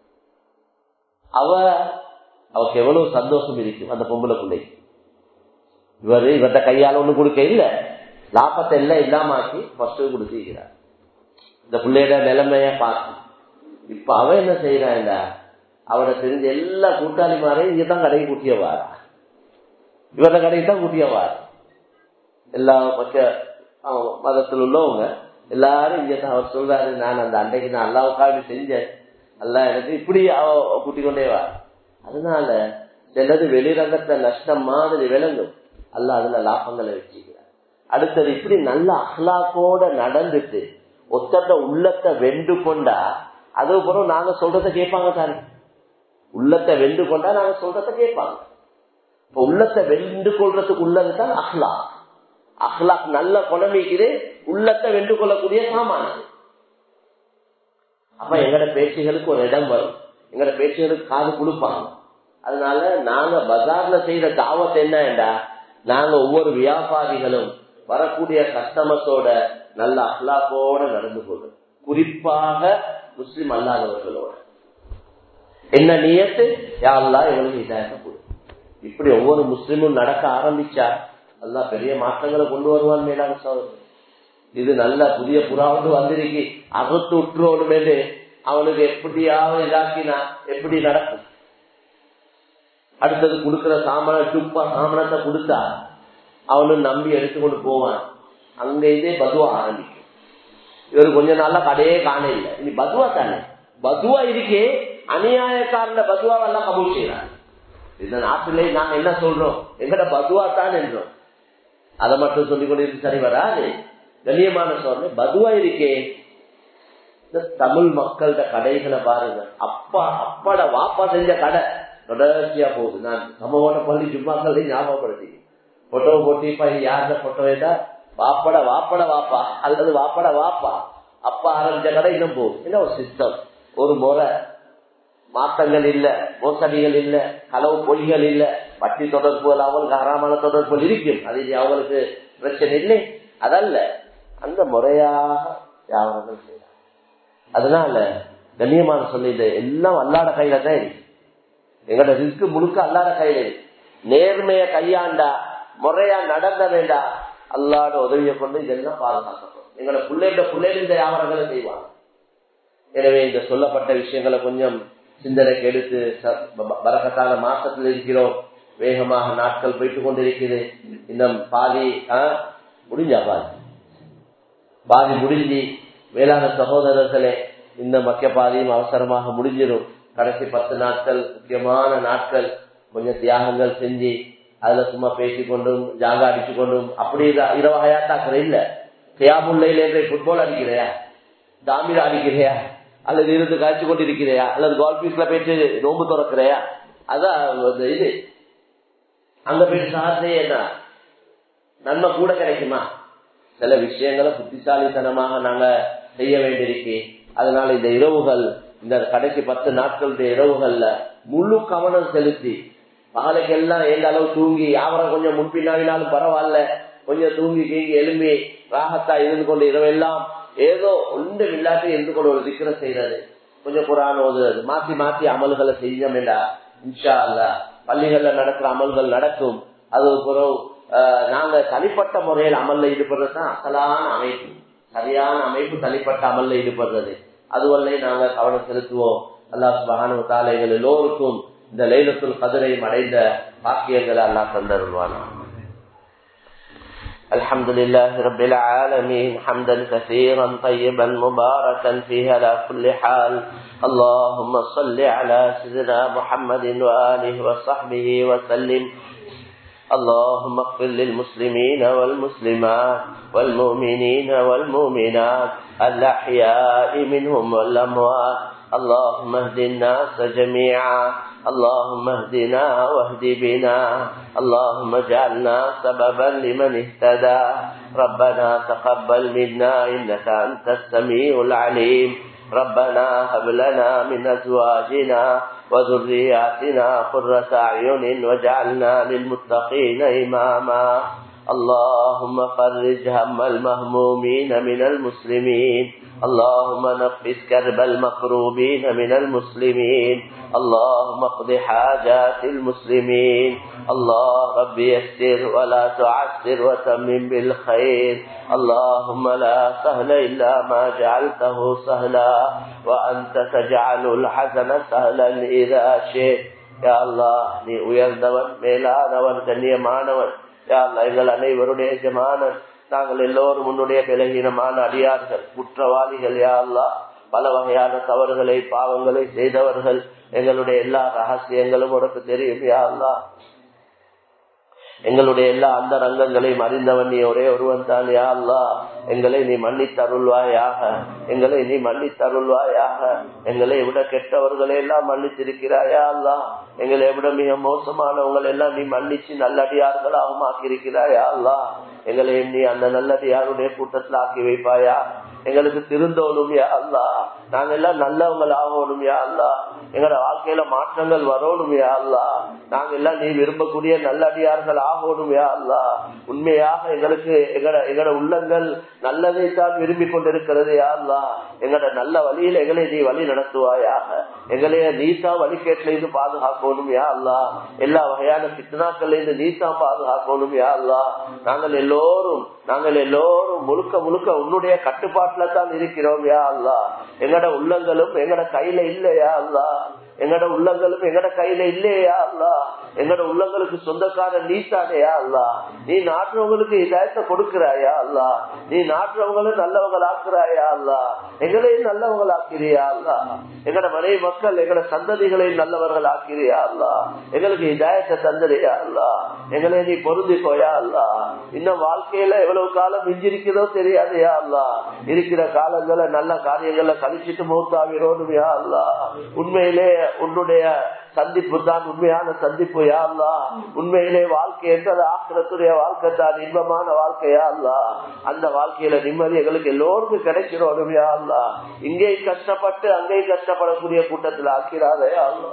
Speaker 1: அவ அவருக்கு எவ்வளவு சந்தோஷம் இருக்கும் அந்த பொம்பளை பிள்ளைக்கு இவர் இவர்கிட்ட கையால ஒண்ணு கொடுக்க இல்ல லாபத்தை எல்லாம் இல்லாம ஆக்கி ஃபர்ஸ்ட் கொடுத்திருக்கிறார் இந்த பிள்ளையோட நிலைமைய பார்த்து இப்ப அவ என்ன செய்யறாங்க அவரை தெரிஞ்ச எல்லா கூட்டாளிமாரையும் இங்கதான் கடைக்கு கூட்டியவாரா இவர கடைக்கு தான் கூட்டியவார் எல்லா பக்க மதத்தில் உள்ளவங்க எல்லாரும் இங்க தான் அவர் சொல்றாரு நான் அந்த அன்றைக்கு நான் அல்லாவுக்காக செஞ்சேன் அல்ல எனக்கு இப்படி அவ கூட்டிக் கொண்டே வா அதனால சிலது வெளிரங்கத்தை நஷ்டம் மாதிரி விளங்கும் அல்ல அதுல லாபங்களை வச்சுக்கிறார் அடுத்தது இப்படி நல்ல அஹ்லாக்கோட நடந்துட்டு ஒத்தட்ட உள்ளத்தை வென்று கொண்டா அதுக்கப்புறம் நாங்க சொல்றத கேட்பாங்க தானே உள்ளத்தை வென்று கொண்டா நாங்க சொல்றத கேட்பாங்க இப்ப உள்ளத்தை வென்று கொள்றதுக்கு உள்ளதுதான் அஹ்லா அஹ்லாக் நல்ல குணமிக்குது உள்ளத்தை வென்று கொள்ளக்கூடிய சாமான அப்ப எங்கட பேச்சுகளுக்கு ஒரு இடம் வரும் எங்கட பேச்சுகளுக்கு காது கொடுப்பாங்க அதனால நாங்க பஜார்ல செய்யற தாவத்தை என்னடா நாங்க ஒவ்வொரு வியாபாரிகளும் வரக்கூடிய கஸ்டமர்ஸோட நல்ல அஹ்லாக்கோட நடந்து கொள்ளும் குறிப்பாக முஸ்லிம் அல்லாதவர்களோட என்ன நியத்து யாரெல்லாம் இவங்களுக்கு இதாயத்தை கொடு இப்படி ஒவ்வொரு முஸ்லிமும் நடக்க ஆரம்பிச்சா அல்லா பெரிய மாற்றங்களை கொண்டு வருவான் மேலான சோதனை இது நல்ல புதிய புறாவது வந்திருக்கு அகத்து உற்றுவோனுமே அவனுக்கு எப்படியாவது இதாக்கினா எப்படி நடக்கும் அடுத்தது கொடுக்கிற சாமான துப்பா சாமனத்தை கொடுத்தா அவனும் நம்பி எடுத்துக்கொண்டு போவான் அங்க இதே பதுவா ஆரம்பிக்கும் இவர் கொஞ்ச நாள்ல கடையே காண இல்லை இனி பதுவா தானே பதுவா இருக்கே அநியாயக்காரன பதுவாவெல்லாம் கபூல் செய்யறாங்க இந்த நாட்டிலே நாங்க என்ன சொல்றோம் எங்கட பதுவா தான் என்றோம் அதை மட்டும் சொல்லிக் கொண்டு சரி வராது கண்ணியமான சொல்றேன் பதுவா இருக்கே இந்த தமிழ் மக்கள்கிட்ட கடைகளை பாருங்க அப்பா அப்பாட வாப்பா செஞ்ச கடை தொடர்ச்சியா போகுது நான் சமமான பள்ளி ஜும்மாக்களை ஞாபகப்படுத்தி போட்டோ போட்டிப்பா யாருந்த போட்டோ ஏதா வாப்பட வாப்பட வாப்பா அல்லது வாப்பட வாப்பா அப்பா ஆரம்பிச்ச கடை இன்னும் போகுது என்ன ஒரு சிஸ்டம் ஒரு முறை மாற்றங்கள் இல்ல மோசடிகள் இல்ல களவு பொய்கள் இல்ல வட்டி தொடர்புகள் அவங்களுக்கு அறாமான தொடர்புகள் இருக்கும் அது அவங்களுக்கு பிரச்சனை இல்லை அதல்ல அந்த முறையாக வியாபாரங்கள் செய்யலாம் அதனால கண்ணியமான சொல்லி எல்லாம் அல்லாட கையில தான் இருக்கு எங்களோட ரிஸ்க் முழுக்க அல்லாத கையில நேர்மைய கையாண்டா முறையா நடந்த வேண்டா அல்லாட உதவியை கொண்டு இதெல்லாம் பாதுகாக்கப்படும் எங்களோட பிள்ளைகள பிள்ளைகள் இந்த வியாபாரங்களை செய்வாங்க எனவே இந்த சொல்லப்பட்ட விஷயங்களை கொஞ்சம் சிந்தனைக்கு எடுத்து பறக்கத்தான மாசத்தில் இருக்கிறோம் வேகமாக நாட்கள் போயிட்டு கொண்டிருக்கிறது இன்னும் பாதி முடிஞ்சா பாதி பாதி முடிஞ்சு வேளாண் சகோதரர்களே இந்த மக்கிய பாதியும் அவசரமாக முடிஞ்சிடும் கடைசி பத்து நாட்கள் முக்கியமான நாட்கள் கொஞ்சம் தியாகங்கள் செஞ்சு அதுல சும்மா பேசிக் கொண்டும் ஜாங்க அடிச்சு கொண்டும் அப்படி இரவு ஹயாத்தாக்குற இல்ல கியாமுல்லையில ஃபுட்பால் அடிக்கிறையா தாமிரா அடிக்கிறையா அல்லது இருந்து காய்ச்சி கொண்டிருக்கிறையா அல்லது கோல்பீஸ்ல போயிட்டு நோம்பு திறக்கிறையா அதான் இது அங்க போயிட்டு சாதனை என்ன நன்மை கூட கிடைக்குமா சில விஷயங்களை புத்திசாலித்தனமாக நாங்க செய்ய வேண்டியிருக்கு அதனால இந்த இரவுகள் இந்த கடைசி பத்து நாட்களுடைய இரவுகள்ல முழு கவனம் செலுத்தி பகலைக்கெல்லாம் எந்த அளவு தூங்கி யாவரம் கொஞ்சம் முன்பின்னாவினாலும் பரவாயில்ல கொஞ்சம் தூங்கி கீங்கி எலும்பி ராகத்தா இருந்து கொண்டு இரவெல்லாம் ஏதோ ஒன்று இல்லாட்டி இருந்து கொண்டு ஒரு சிக்கரை செய்யறது கொஞ்சம் குரான் ஓதுறது மாத்தி மாத்தி அமல்களை செஞ்சோம் இன்ஷா அல்ல பள்ளிகள்ல நடக்கிற அமல்கள் நடக்கும் அது பிறகு நாங்க தனிப்பட்ட முறையில் அமல்ல ஈடுபடுறது தான் அசலான அமைப்பு சரியான அமைப்பு தனிப்பட்ட அமல்ல ஈடுபடுறது அதுவல்ல நாங்க கவனம் செலுத்துவோம் அல்லாஹ் சுபஹானு தாலா எங்கள் எல்லோருக்கும் இந்த லைலத்துல் கதிரையும் அடைந்த பாக்கியங்களை அல்லாஹ் தந்தருவானா الحمد لله رب العالمين حمدا كثيرا طيبا مباركا فيه على كل حال اللهم صل على سيدنا محمد وآله وصحبه وسلم اللهم اغفر للمسلمين والمسلمات والمؤمنين والمؤمنات الأحياء منهم والأموات اللهم اهد الناس جميعا اللهم اهدنا واهد بنا اللهم اجعلنا سببا لمن اهتدى ربنا تقبل منا انك انت السميع العليم ربنا هب لنا من ازواجنا وذرياتنا قرة اعين واجعلنا للمتقين اماما اللهم فرج هم المهمومين من المسلمين اللهم نفس كرب المكروبين من المسلمين اللهم اقض حاجات المسلمين الله رب يسر ولا تعسر وتمم بالخير اللهم لا سهل إلا ما جعلته سهلا وأنت تجعل الحزن سهلا إذا شئت يا الله நீ உயர்ந்தவன் மேலானவன் கண்ணியமானவன் யா அல்லா எங்கள் அனைவருடைய எஜமானன் நாங்கள் எல்லோரும் உன்னுடைய பலகீனமான அடியார்கள் குற்றவாளிகள் யா அல்லா பல வகையான தவறுகளை பாவங்களை செய்தவர்கள் எங்களுடைய எல்லா ரகசியங்களும் உனக்கு தெரியும் யா அல்லா எங்களுடைய எல்லா அந்த ரங்கங்களையும் அறிந்தவன் நீ ஒரே ஒருவன் தான் யா அல்லா எங்களை நீ மன்னித்தருள்வாயாக எங்களை நீ மன்னித்தருள்வாயாக எங்களை விட கெட்டவர்களை எல்லாம் மன்னித்திருக்கிறாயா அல்லா எங்களை விட மிக மோசமானவங்களை எல்லாம் நீ மன்னிச்சு நல்லடியார்களாகவும் ஆக்கியிருக்கிறாயா அல்லா எங்களையும் நீ அந்த நல்லடியாருடைய கூட்டத்தில் ஆக்கி வைப்பாயா எங்களுக்கு திருந்தோணும் யா அல்லா நாங்க எல்லாம் நல்லவங்கள் ஆகணும் யா அல்லா எங்களோட வாழ்க்கையில மாற்றங்கள் வரணும் யா அல்லா நாங்க எல்லாம் நீ விரும்பக்கூடிய நல்லடியார்கள் ஆகணும் யா அல்லா உண்மையாக எங்களுக்கு எங்கட எங்கட உள்ளங்கள் நல்லதை தான் விரும்பி கொண்டிருக்கிறது யா அல்லா எங்கட நல்ல வழியில எங்களை நீ வழி நடத்துவாயாக எங்களைய நீசா வழிகேட்டில இருந்து பாதுகாக்கணும் யா அல்லா எல்லா வகையான சித்தனாக்கள் இருந்து நீசா பாதுகாக்கணும் யா அல்லா நாங்கள் எல்லோரும் நாங்கள் எல்லோரும் முழுக்க முழுக்க உன்னுடைய கட்டுப்பாட்டுல தான் இருக்கிறோம் யா அல்லா எங்கட உள்ளங்களும் எங்கட கையில இல்லையா அல்லா எங்கட உள்ளங்களும் எங்கட கையில இல்லையா அல்லா எங்கட உள்ளங்களுக்கு சொந்தக்கார நீ தானேயா அல்லா நீ நாட்டுறவங்களுக்கு இதாயத்தை கொடுக்கிறாயா அல்லா நீ நாட்டுறவங்களும் நல்லவங்கள் ஆக்குறாயா அல்லா எங்களையும் நல்லவங்கள் ஆக்கிறியா அல்லா எங்கட மனைவி மக்கள் எங்கட சந்ததிகளையும் நல்லவர்கள் ஆக்கிறியா அல்லா எங்களுக்கு இதாயத்தை தந்துறியா அல்லா எங்களை நீ பொருந்திக்கோயா அல்லா இன்னும் வாழ்க்கையில எவ்வளவு காலம் மிஞ்சிருக்கிறதோ தெரியாதையா அல்லா இருக்கிற காலங்களை நல்ல காரியங்களை கழிச்சிட்டு மௌத்தாவிரோடும் யா அல்லா உண்மையிலே உன்னுடைய சந்திப்பு தான் உண்மையான சந்திப்பு யா அல்லா உண்மையிலே வாழ்க்கை என்றது ஆக்கிரத்துடைய வாழ்க்கை தான் இன்பமான வாழ்க்கையா அல்லா அந்த வாழ்க்கையில நிம்மதி எங்களுக்கு எல்லோருக்கும் கிடைக்கிறோம் யா அல்லா இங்கேயும் கஷ்டப்பட்டு அங்கேயும் கஷ்டப்படக்கூடிய கூட்டத்தில் ஆக்கிறாதையா அல்லா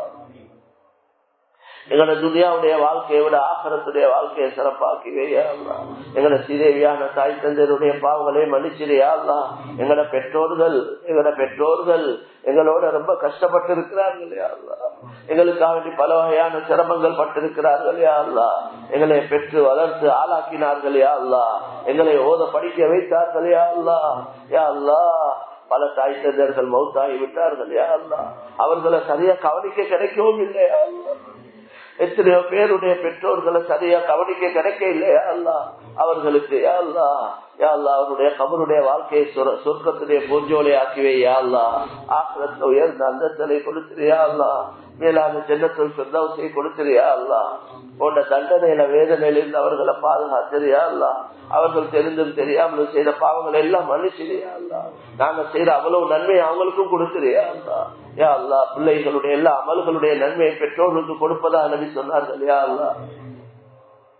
Speaker 1: எங்களோட துனியாவுடைய வாழ்க்கையை விட ஆகரத்துடைய வாழ்க்கையை சிறப்பாக்கிவேயா எங்களோட சீதேவியான தாய் தந்தையருடைய பாவங்களை மன்னிச்சிரியா எங்களோட பெற்றோர்கள் எங்களோட பெற்றோர்கள் எங்களோட ரொம்ப கஷ்டப்பட்டு இருக்கிறார்கள் எங்களுக்காக வேண்டி பல வகையான சிரமங்கள் பட்டிருக்கிறார்கள் யா அல்லா எங்களை பெற்று வளர்த்து ஆளாக்கினார்கள் யா அல்லா எங்களை ஓத படிக்க வைத்தார்கள் யா அல்லா யா அல்லா பல தாய் தந்தையர்கள் மௌத்தாகி விட்டார்கள் யா அல்லா அவர்களை சரியா கவனிக்க கிடைக்கவும் இல்லையா அல்லா எத்தனையோ பேருடைய பெற்றோர்களை சரியா கவனிக்க கிடைக்க இல்லையா அல்லா அவர்களுக்கு யா அல்லா யா அல்லா அவருடைய கபருடைய வாழ்க்கையை சொர்க்கத்துடைய பூஞ்சோலை ஆக்கிவே யா அல்லா ஆக்கிரத்துல உயர்ந்த அந்தஸ்தலை கொடுத்துறியா அல்லா மேலான ஜென்னத்தில் சொந்தவத்தை கொடுத்துறியா அல்லா போன்ற தண்டனையில வேதனையிலிருந்து அவர்களை பாதுகாத்திரியா அல்லா அவர்கள் தெரிந்தும் தெரியாமலும் செய்த பாவங்கள் எல்லாம் மன்னிச்சிரியா அல்லா நாங்க செய்யற அவ்வளவு நன்மை அவங்களுக்கும் கொடுத்துறியா அல்லா யா அல்லா பிள்ளைகளுடைய எல்லா அமல்களுடைய நன்மையை பெற்றோர்களுக்கு கொடுப்பதா நபி சொன்னார்கள் யா அல்லா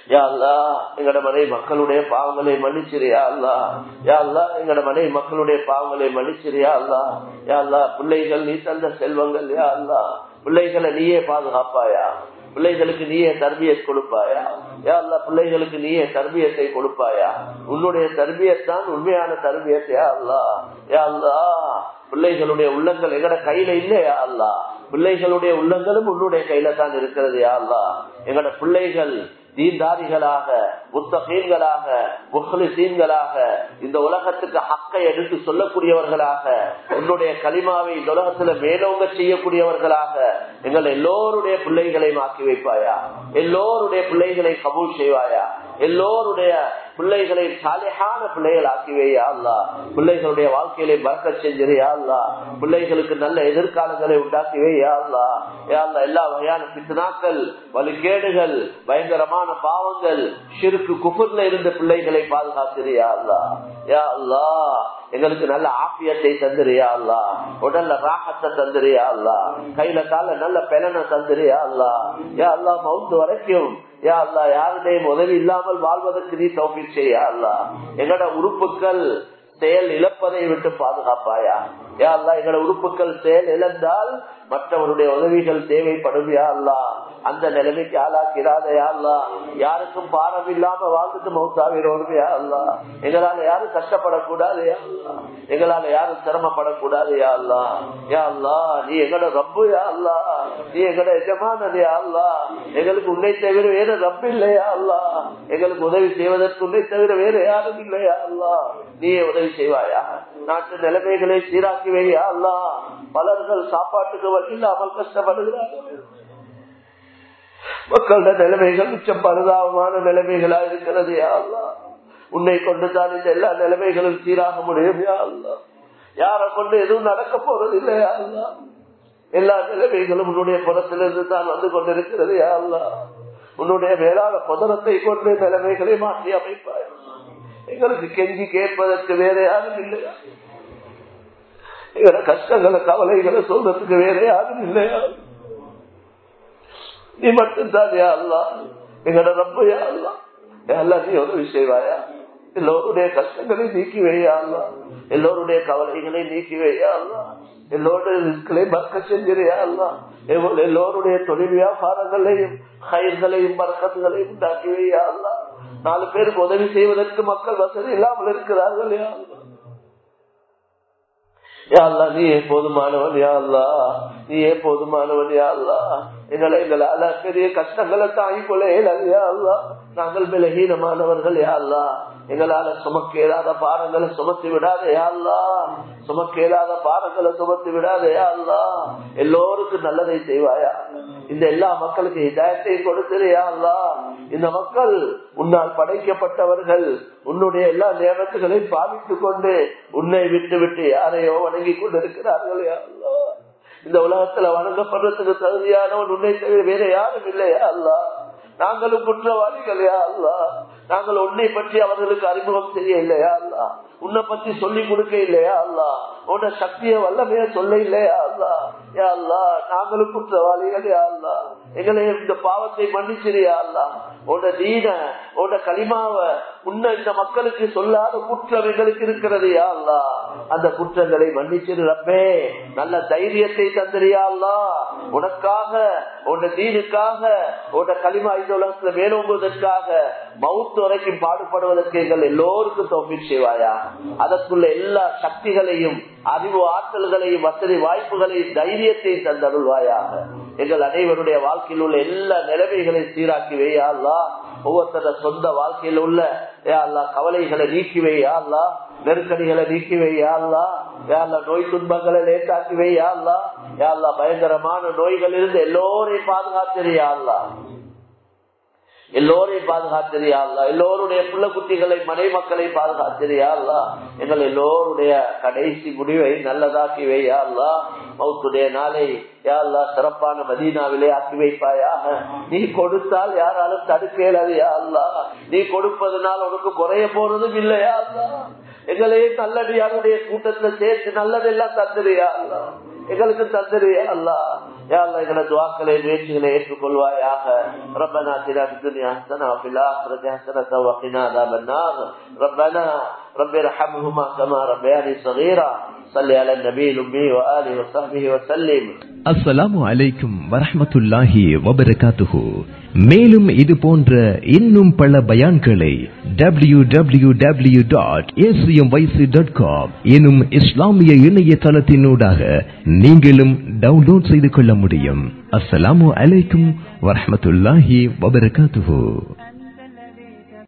Speaker 1: யா அல்லா எங்கட மனை மக்களுடைய பாவங்களை மன்னிச்சிரியா அல்லா யா அல்லா எங்கட மனை மக்களுடைய பாவங்களை மன்னிச்சிரியா அல்லா யா அல்லா பிள்ளைகள் நீ தந்த செல்வங்கள் யா அல்லா பிள்ளைகளை நீயே பாதுகாப்பாயா பிள்ளைகளுக்கு நீயே தர்பியத் கொடுப்பாயா யா அல்லா பிள்ளைகளுக்கு நீயே தர்பியத்தை கொடுப்பாயா உன்னுடைய தர்பியத்தான் உண்மையான தர்பியத்தையா அல்லா யா அல்லா பிள்ளைகளுடைய உள்ளங்கள் எங்கட கையில இல்லையா அல்லா பிள்ளைகளுடைய உள்ளங்களும் உன்னுடைய கையில தான் இருக்கிறது யா அல்லா எங்கட பிள்ளைகள் தீன்தாரிகளாக முத்தகீன்களாக முஹ்லிசீன்களாக இந்த உலகத்துக்கு ஹக்கை எடுத்து சொல்லக்கூடியவர்களாக உன்னுடைய களிமாவை இந்த உலகத்துல மேலோங்க செய்யக்கூடியவர்களாக எங்கள் எல்லோருடைய பிள்ளைகளை மாக்கி வைப்பாயா எல்லோருடைய பிள்ளைகளை கபூல் செய்வாயா எல்லோருடைய பிள்ளைகளை சாலையான பிள்ளைகள் ஆக்கிவேயா அல்லா பிள்ளைகளுடைய வாழ்க்கையில பறக்க செஞ்சிரியா அல்லா பிள்ளைகளுக்கு நல்ல எதிர்காலங்களை உண்டாக்கிவேயா அல்லா அல்லா எல்லா வகையான பித்னாக்கள் வலுக்கேடுகள் பயங்கரமான பாவங்கள் சிறுக்கு குபுர்ல இருந்த பிள்ளைகளை பாதுகாத்திரியா அல்லா யா அல்லா எங்களுக்கு நல்ல ஆப்பியத்தை தந்துரியா அல்லா உடல்ல ராகத்தை தந்துரியா அல்லா கையில கால நல்ல பெலனை தந்துரியா அல்லா யா அல்லா மவுத்து வரைக்கும் யா அல்லா யாருடையும் உதவி இல்லாமல் வாழ்வதற்கு நீ தௌபி செய்யா அல்லா எங்களோட உறுப்புகள் செயல் இழப்பதை விட்டு பாதுகாப்பாயா யா அல்லா எங்களோட உறுப்புகள் செயல் இழந்தால் மற்றவருடைய உதவிகள் தேவைப்படும் யா அல்லா அந்த நிலைமைக்கு ஆளாக்கிறாதையா அல்லா யாருக்கும் பாரம் இல்லாம வாழ்ந்துட்டு மௌத்தாவிரோடு யா அல்லா எங்களால யாரும் கஷ்டப்படக்கூடாது யா அல்லா எங்களால யாரும் சிரமப்படக்கூடாது யா அல்லா யா அல்லா நீ எங்களோட ரப்பு யா அல்லா நீ எங்களோட எஜமானது யா அல்லா எங்களுக்கு உன்னை தவிர வேற ரப்பு இல்லையா அல்லா எங்களுக்கு உதவி செய்வதற்கு உன்னை தவிர வேற யாரும் இல்லையா அல்லா நீயே உதவி செய்வாயா நாட்டு நிலைமைகளை சீராக்கி வையா அல்லா பலர்கள் சாப்பாட்டுக்கு வழி இல்லாமல் கஷ்டப்படுகிறார்கள் மக்களோட நிலைமைகள் மிச்சம் பரிதாபமான நிலைமைகளா இருக்கிறது யா அல்லா உன்னை கொண்டுதான் இந்த எல்லா நிலைமைகளும் சீராக முடியும் யா அல்லா யார கொண்டு எதுவும் நடக்க போறது இல்லையா அல்லா எல்லா நிலைமைகளும் உன்னுடைய புறத்திலிருந்து தான் வந்து கொண்டிருக்கிறது யா அல்லா உன்னுடைய மேலான புதனத்தை கொண்டு நிலைமைகளை மாற்றி அமைப்பாய் எங்களுக்கு கெஞ்சி கேட்பதற்கு வேற யாரும் இல்லையா எங்களோட கஷ்டங்களை கவலைகளை சொல்றதுக்கு வேற யாரும் இல்லையா நீ மட்டும்தான் யா அல்லா எங்களோட ரொம்ப யா அல்லா அல்லா நீ உதவி செய்வாயா எல்லோருடைய கஷ்டங்களை நீக்கி வையா அல்லா எல்லோருடைய கவலைகளை நீக்கி வையா அல்லா எல்லோருடைய ரிஸ்களை பறக்க செஞ்சிருயா அல்லா எல்லோருடைய தொழில் வியாபாரங்களையும் கயிர்களையும் பறக்கத்துகளையும் உண்டாக்கி வையா அல்லா நாலு பேருக்கு உதவி செய்வதற்கு மக்கள் வசதி இல்லாமல் இருக்கிறார்கள் யா அல்லா யாழ்லா நீ போதுமானவன் யாழ்லா நீ போதுமானவன் யாழ்லா எங்களை எங்களால பெரிய கஷ்டங்களை தாங்கிக் கொள்ள இயலாது நாங்கள் பலகீனமானவர்கள் யாழ்லா எங்களால சுமக்க இயலாத பாரங்களை சுமத்தி விடாத யாழ்லா சுமக்க இயலாத பாரங்களை சுமத்தி விடாத யாழ்லா எல்லோருக்கும் நல்லதை செய்வாயா இந்த எல்லா மக்களுக்கு இதாயத்தையும் கொடுத்திருயா அல்லா இந்த மக்கள் உன்னால் படைக்கப்பட்டவர்கள் உன்னுடைய எல்லா நேரத்துகளையும் பாவித்துக் கொண்டு உன்னை விட்டு விட்டு யாரையோ வணங்கி கொண்டிருக்கிறார்கள் அல்லா இந்த உலகத்துல வணங்கப்படுறதுக்கு தகுதியானவன் உன்னை தவிர வேற யாரும் இல்லையா அல்லா நாங்களும் குற்றவாளிகள் யா அல்லா நாங்கள் உன்னை பற்றி அவர்களுக்கு அறிமுகம் செய்ய இல்லையா அல்லா உன்னை பத்தி சொல்லி கொடுக்க இல்லையா அல்லா உன்ன சக்திய வல்லமைய சொல்ல இல்லையா அல்லா யா அல்லா நாங்களும் குற்றவாளிகள் யா அல்லா எங்களை இந்த பாவத்தை மன்னிச்சிரியா அல்லா உன்ன தீன உன்ன களிமாவ உன்ன இந்த மக்களுக்கு சொல்லாத குற்றம் எங்களுக்கு இருக்கிறது யா அல்லா அந்த குற்றங்களை மன்னிச்சிரு ரப்பே நல்ல தைரியத்தை தந்திரியா அல்லா உனக்காக உன்ன தீனுக்காக உன்ன களிமா இந்த உலகத்துல மேலோங்குவதற்காக மவுத்து வரைக்கும் பாடுபடுவதற்கு எங்கள் எல்லோருக்கும் தோப்பி செய்வாயா அதற்குள்ள எல்லா சக்திகளையும் அறிவு ஆற்றல்களையும் வசதி வாய்ப்புகளையும் தைரியத்தையும் தந்தருள்வாயாக எங்கள் அனைவருடைய வாழ்க்கையில் உள்ள எல்லா நிலைமைகளையும் சீராக்கி வையா அல்லா ஒவ்வொருத்தர சொந்த வாழ்க்கையில் உள்ள அல்லா கவலைகளை நீக்கி வையா அல்லா நெருக்கடிகளை நீக்கி வையா அல்லா யாழ்லா நோய் துன்பங்களை லேட்டாக்கி வையா அல்லா யாழ்லா பயங்கரமான நோய்கள் இருந்து எல்லோரையும் பாதுகாத்திரியா அல்லா எல்லோரையும் பாதுகாத்திரியா அல்லா எல்லோருடைய புள்ள குட்டிகளை மனை மக்களை பாதுகாத்திரியா அல்லா எங்கள் எல்லோருடைய கடைசி முடிவை நல்லதாக்கி வையா அல்லா மௌத்துடைய நாளை யாழ்லா சிறப்பான மதீனாவிலே ஆக்கி வைப்பாயாக நீ கொடுத்தால் யாராலும் தடுக்க இயலாது அல்லா நீ கொடுப்பதனால் உனக்கு குறைய போறதும் இல்லையா அல்லா எங்களையே நல்லடியாருடைய கூட்டத்துல சேர்த்து நல்லதெல்லாம் தந்துறியா அல்லா எங்களுக்கு தந்துறியா அல்லா யா அல்லா எங்களை துவாக்களை முயற்சிகளை ஏற்றுக்கொள்வாயாக ربنا اتنا في الدنيا حسنه وفي الاخره حسنه وقنا عذاب النار ربنا رب ارحمهما كما ربياني صغيرا صل على النبي الامي واله وصحبه وسلم
Speaker 2: அஸ்ஸலாமு அலைக்கும் வரஹ்மத்துல்லாஹி வபரகாத்துஹு மேலும் இது போன்ற இன்னும் பல பயான்களை W W W dot dot com எனும் இஸ்லாமிய இணையதளத்தினூடாக நீங்களும் டவுன்லோட் செய்து கொள்ள முடியும் அஸ்ஸலாமு அலைக்கும் வரஹ்மத்துல்லாஹி வபரகாத்துஹு